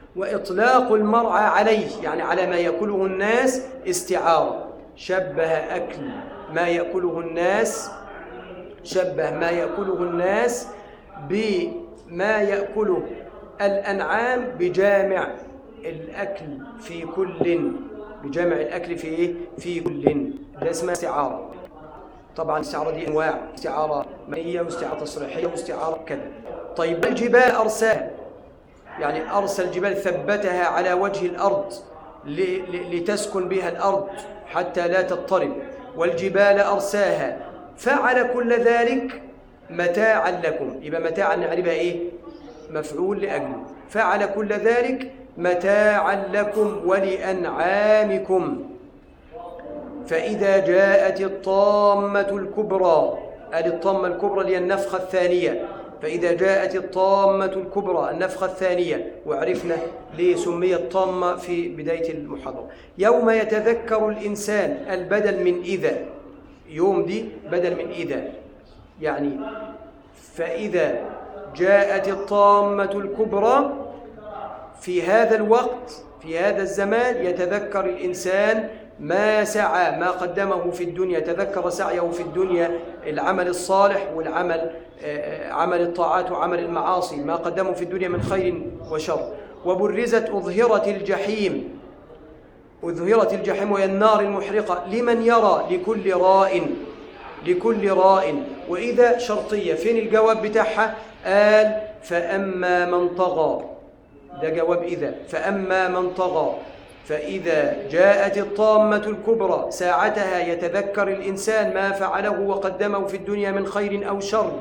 وإطلاق المرعى عليه يعني على ما يأكله الناس استعارة شبه أكل ما يأكله الناس شبه ما يأكله الناس بما يأكله الأنعام بجامع الأكل في كل بجامع الأكل في إيه؟ في كل ده اسمها استعارة طبعا الاستعارة دي أنواع استعارة مائية واستعارة تصريحية واستعارة كذا طيب الجبال أرساها يعني أرسل الجبال ثبتها على وجه الأرض ل- ل- لتسكن بها الأرض حتى لا تضطرب والجبال أرساها فعل كل ذلك متاعا لكم يبقى متاعا يعني بقى إيه مفعول لأجله فعل كل ذلك متاعا لكم ولأنعامكم فإذا جاءت الطامة الكبرى قال الطامة الكبرى اللي هي النفخة الثانية فإذا جاءت الطامة الكبرى النفخة الثانية وعرفنا ليه سميت طامة في بداية المحاضرة يوم يتذكر الإنسان البدل من إذا يوم دي بدل من إذا يعني فإذا جاءت الطامة الكبرى في هذا الوقت في هذا الزمان يتذكر الإنسان ما سعى ما قدمه في الدنيا تذكر سعيه في الدنيا العمل الصالح والعمل آه، عمل الطاعات وعمل المعاصي ما قدمه في الدنيا من خير وشر وبرزت أظهرت الجحيم أظهرت الجحيم وهي النار المحرقة لمن يرى لكل راء لكل راء وإذا شرطية فين الجواب بتاعها قال فأما من طغى ده جواب إذا فأما من طغى فإذا جاءت الطامة الكبرى ساعتها يتذكر الإنسان ما فعله وقدمه في الدنيا من خير أو شر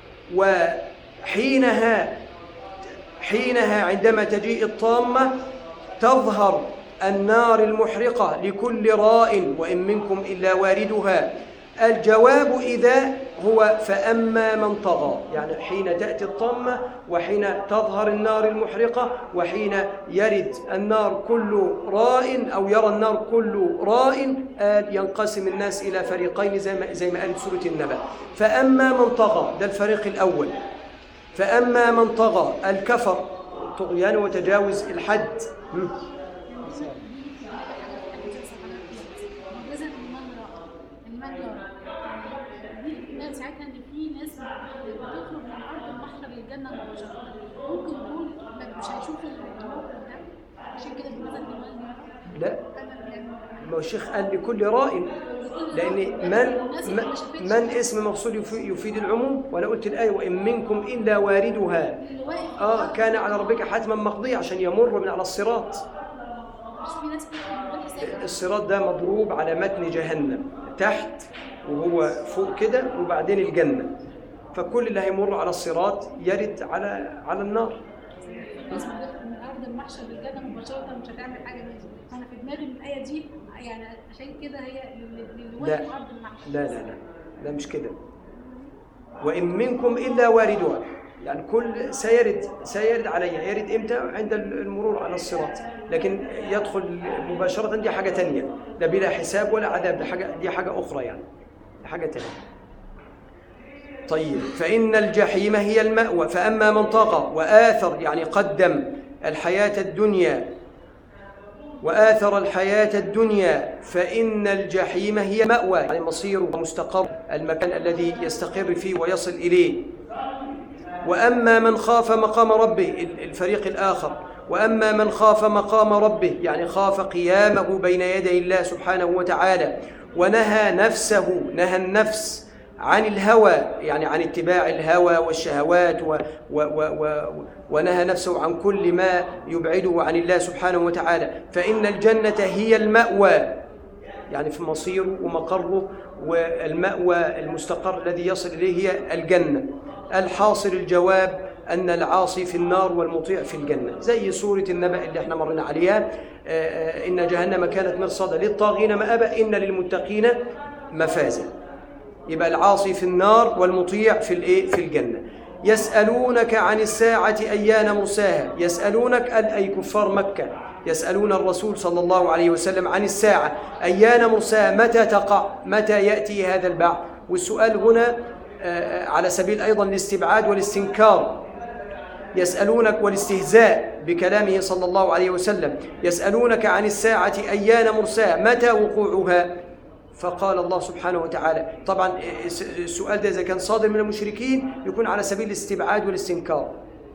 وحينها حينها عندما تجيء الطامة تظهر النار المحرقة لكل راء وإن منكم إلا واردها الجواب إذا هو فأما من طغى يعني حين تأتي الطامة وحين تظهر النار المحرقة وحين يرد النار كل راء أو يرى النار كل راء قال ينقسم الناس إلى فريقين زي ما, زي ما قالت سورة النبأ فأما من طغى ده الفريق الأول فأما من طغى الكفر طغيان وتجاوز الحد مم. جزء المنرة المنرة دي لا ساعتها ان في ناس بتخرج من ارض البحر للجنه مباشره ممكن نقول ما- مش هيشوف الموقف ده عشان كده بنزل المنرة لا انا يعني ما هو الشيخ قال لكل راء لأن من من, من اسم مفصول يفي- يفيد العموم وأنا قلت الآية وإن منكم إلا واردها اللي واقف آه كان على ربك حتما مقضيا عشان يمر من على الصراط مش في ناس بتدخل من غير حساب الصراط ده مضروب على متن جهنم تحت وهو فوق كده وبعدين الجنة فكل اللي هيمر على الصراط يرد على على النار الناس بتدخل من ارض المحشر للجنه مباشره مش هتعمل حاجه منها انا في دماغي من الايه دي يعني عشان كده هي للي للي لا واقف ارض المحشر لا لا لا لا مش كده وإن منكم إلا واردها يعني كل سيرد سيرد عليها يرد إمتى عند المرور على الصراط لكن يدخل مباشرة دي حاجة تانية لا بلا حساب ولا عذاب دي حاجة دي حاجة أخرى يعني دي حاجة تانية طيب فإن الجحيم هي المأوى فأما من طغى وآثر يعني قدم الحياة الدنيا وآثر الحياة الدنيا فإن الجحيم هي مأوى يعني مصير ومستقر المكان الذي يستقر فيه ويصل إليه وأما من خاف مقام ربه الفريق الآخر وأما من خاف مقام ربه يعني خاف قيامه بين يدي الله سبحانه وتعالى ونهى نفسه نهى النفس عن الهوى يعني عن اتباع الهوى والشهوات و و و و ونهى نفسه عن كل ما يبعده عن الله سبحانه وتعالى فإن الجنة هي المأوى يعني في مصيره ومقره والمأوى المستقر الذي يصل إليه هي الجنة الحاصل الجواب أن العاصي في النار والمطيع في الجنة زي سورة النبأ اللي احنا مرنا عليها آه، آه، إن جهنم كانت مرصادا للطاغين مآبا إن للمتقين مفازا يبقى العاصي في النار والمطيع في الايه في الجنه يسالونك عن الساعه ايان مرساها يسالونك ال- اي كفار مكه يسالون الرسول صلى الله عليه وسلم عن الساعه ايان مرساها متى تقع متى ياتي هذا البعث والسؤال هنا آه، على سبيل ايضا الاستبعاد والاستنكار يسألونك والاستهزاء بكلامه صلى الله عليه وسلم يسألونك عن الساعة أيان مرساها متى وقوعها فقال الله سبحانه وتعالى طبعا السؤال ده إذا كان صادر من المشركين يكون على سبيل الاستبعاد والاستنكار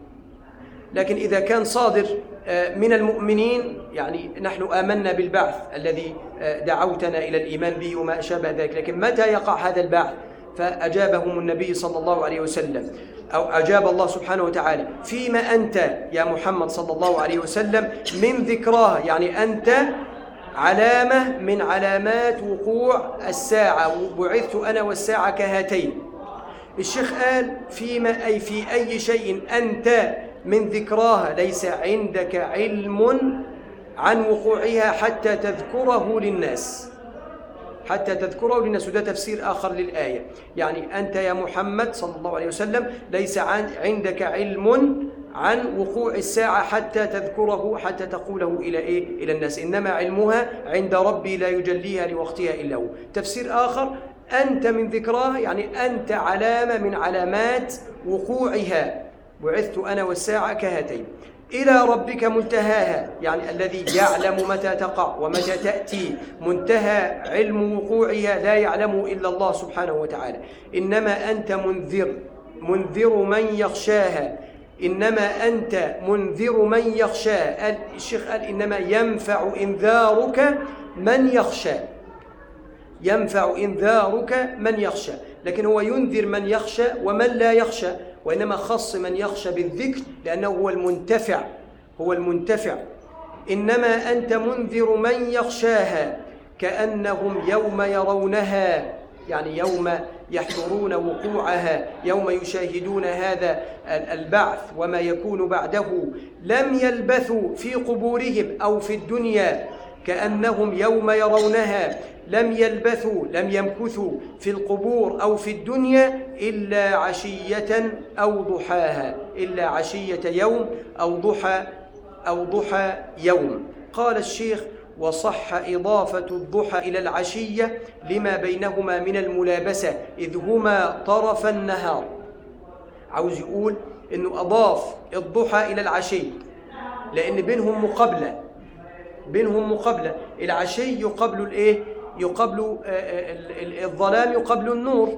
لكن إذا كان صادر آه، من المؤمنين يعني نحن آمنا بالبعث الذي آه، دعوتنا إلى الإيمان به وما أشابه ذلك لكن متى يقع هذا البعث فأجابهم النبي صلى الله عليه وسلم أو أجاب الله سبحانه وتعالى فيما أنت يا محمد صلى الله عليه وسلم من ذكراها يعني أنت علامة من علامات وقوع الساعة بعثت أنا والساعة كهاتين الشيخ قال فيما أي في أي شيء أنت من ذكراها ليس عندك علم عن وقوعها حتى تذكره للناس حتى تذكره للناس وده تفسير آخر للآية يعني أنت يا محمد صلى الله عليه وسلم ليس عن عندك علم عن وقوع الساعة حتى تذكره حتى تقوله إلى إيه؟ إلى الناس إنما علمها عند ربي لا يجليها لوقتها إلا هو تفسير آخر أنت من ذكراها يعني أنت علامة من علامات وقوعها بعثت أنا والساعة كهاتين إلى ربك منتهاها يعني الذي يعلم متى تقع ومتى تأتي منتهى علم وقوعها لا يعلمه إلا الله سبحانه وتعالى إنما أنت منذر منذر من يخشاها إنما أنت منذر من يخشاها قال الشيخ قال إنما ينفع إنذارك من يخشى ينفع إنذارك من يخشى لكن هو ينذر من يخشى ومن لا يخشى وإنما خص من يخشى بالذكر لأنه هو المنتفع هو المنتفع إنما أنت منذر من يخشاها كأنهم يوم يرونها يعني يوم يحضرون وقوعها يوم يشاهدون هذا البعث وما يكون بعده لم يلبثوا في قبورهم أو في الدنيا كأنهم يوم يرونها لم يلبثوا لم يمكثوا في القبور أو في الدنيا إلا عشية أو ضحاها إلا عشية يوم أو ضحى أو ضحى يوم قال الشيخ وصح إضافة الضحى إلى العشية لما بينهما من الملابسة إذ هما طرف النهار عاوز يقول إنه أضاف الضحى إلى العشي لأن بينهم مقابلة بينهم مقابلة العشي يقابل الإيه؟ يقابل آه، آه، ال- ال- الظلام يقابل النور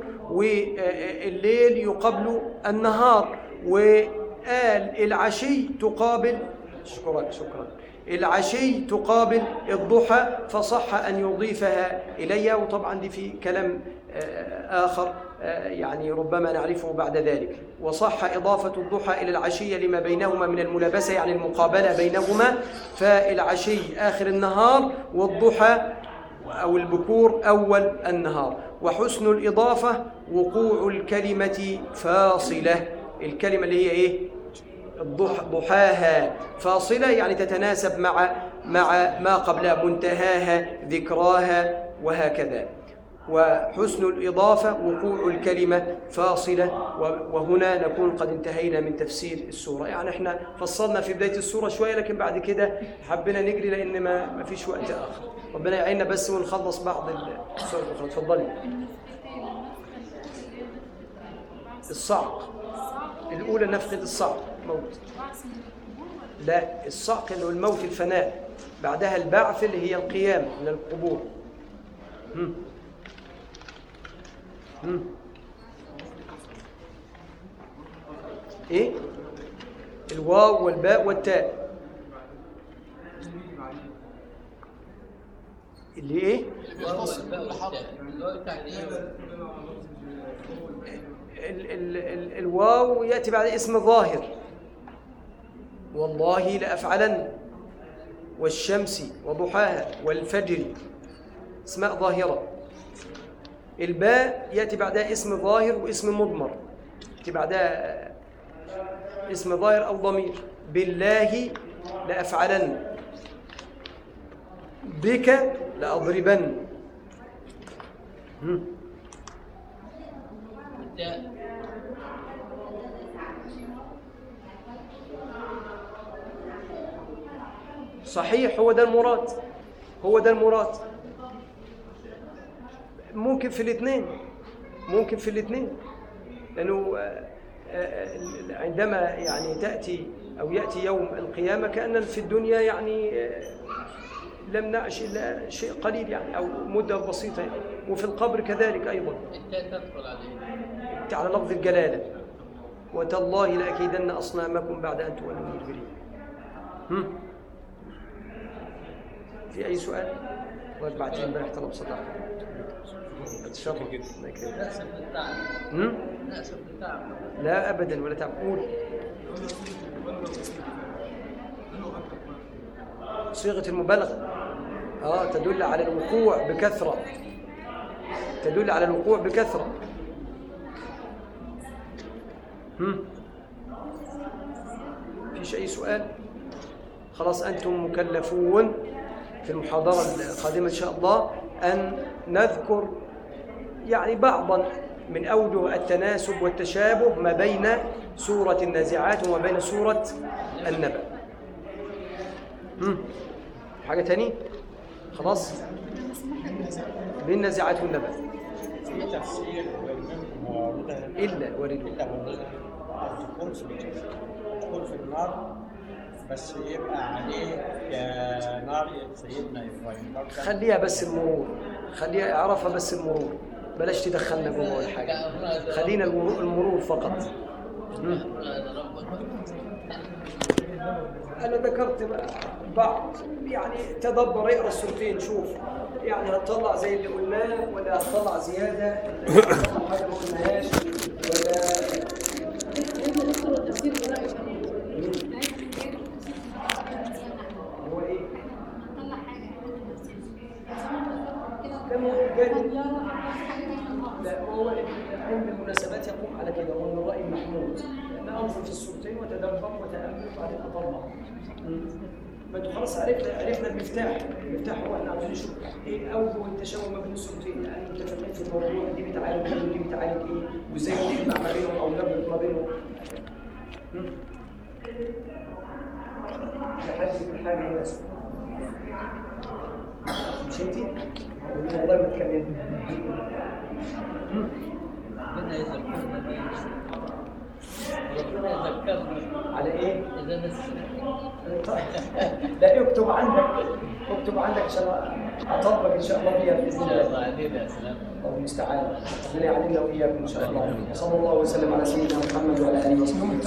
والليل يقابل النهار وقال العشي تقابل شكرا شكرا العشي تقابل الضحى فصح أن يضيفها إليها وطبعا دي في كلام آه، آخر آه، يعني ربما نعرفه بعد ذلك وصح إضافة الضحى إلى العشية لما بينهما من الملابسة يعني المقابلة بينهما فالعشي آخر النهار والضحى أو البكور أول النهار وحسن الإضافة وقوع الكلمة فاصلة الكلمة اللي هي إيه؟ الضح ضحاها فاصلة يعني تتناسب مع مع ما قبلها منتهاها ذكراها وهكذا وحسن الإضافة وقوع الكلمة فاصلة و- وهنا نكون قد انتهينا من تفسير السورة يعني احنا فصلنا في بداية السورة شوية لكن بعد كده حبينا نجري لأن ما ما فيش وقت آخر ربنا يعيننا بس ونخلص بعض السور الأخرى اتفضلي الصعق الأولى نفخة الصعق موت لا الصعق اللي هو الموت الفناء بعدها البعث اللي هي القيام من القبور هم. هم. ايه الواو والباء والتاء اللي ايه ال ال ال الواو ياتي بعد اسم ظاهر والله لافعلن والشمس وضحاها والفجر اسماء ظاهره الباء ياتي بعدها اسم ظاهر واسم مضمر ياتي بعدها اسم ظاهر او ضمير بالله لافعلن بك لاضربن هم. صحيح هو ده المراد هو ده المراد ممكن في الاثنين ممكن في الاثنين لانه آه، آه، عندما يعني تأتي أو يأتي يوم القيامة كأن في الدنيا يعني آه، لم نعش إلا شيء قليل يعني أو مدة بسيطة يعني. وفي القبر كذلك أيضا انت تدخل عليه على لفظ الجلالة وتالله لأكيدن أصنامكم بعد أن تولوا مدبرين هم؟ في أي سؤال؟ والله بعت لي امبارح طلب صداقة اتشرف الله يكرمك. نأسف للتعب هم؟ نأسف للتعب لا أبدا ولا تعب قول صيغة المبالغة آه تدل على الوقوع بكثرة تدل على الوقوع بكثرة هم؟ فيش أي سؤال خلاص أنتم مكلفون في المحاضرة القادمة إن شاء الله أن نذكر يعني بعضا من أوجه التناسب والتشابه ما بين سورة النازعات وما بين سورة النبأ هم؟ حاجة تاني خلاص بين النازعات والنبأ في تفسير منهم واردة إلا واردون إلا واردة تكون في تكون في النار بس يبقى عليه كنار سيدنا إبراهيم برضه خليها بس المرور خليها اعرفها بس المرور بلاش تدخلنا جوه ولا حاجة خلينا المرور, المرور فقط هم؟ أنا ذكرت بعض يعني تدبر اقرا السورتين شوف يعني هتطلع زي اللي قلناه ولا هتطلع زيادة هتطلع حاجة ما قلناهاش ولا تفسير الرأي شريف هو إيه؟ نطلع حاجة ده مو جاي يرى حاجة من الله لا هو علم المناسبات يقوم على كده هو من الرأي المحمود أن أنظر في السورتين وتدبر وتأمل وبعدين أطلع ما انتوا خلاص عرفنا عرفنا المفتاح المفتاح هو احنا عاوزين نشوف ايه اوجه التشابه ما بين السورتين يعني متفقين في الموضوع دي بتعالج ايه ودي بتعالج ايه وازاي نجمع ما بينهم او نربط ما بينهم مم. لحد كل حاجه مناسبه مش انت؟ والله ما اتكلمت ربنا يذكرنا بيه. ربنا يذكرنا على ايه؟ إذا نسينا لا اكتب عندك اكتب عندك عشان اطبق ان شاء الله بيها باذن إن شاء الله الله علينا يا سلام الله المستعان ربنا يعلمنا واياكم ان شاء الله صلى الله وسلم على سيدنا محمد وعلى اله وصحبه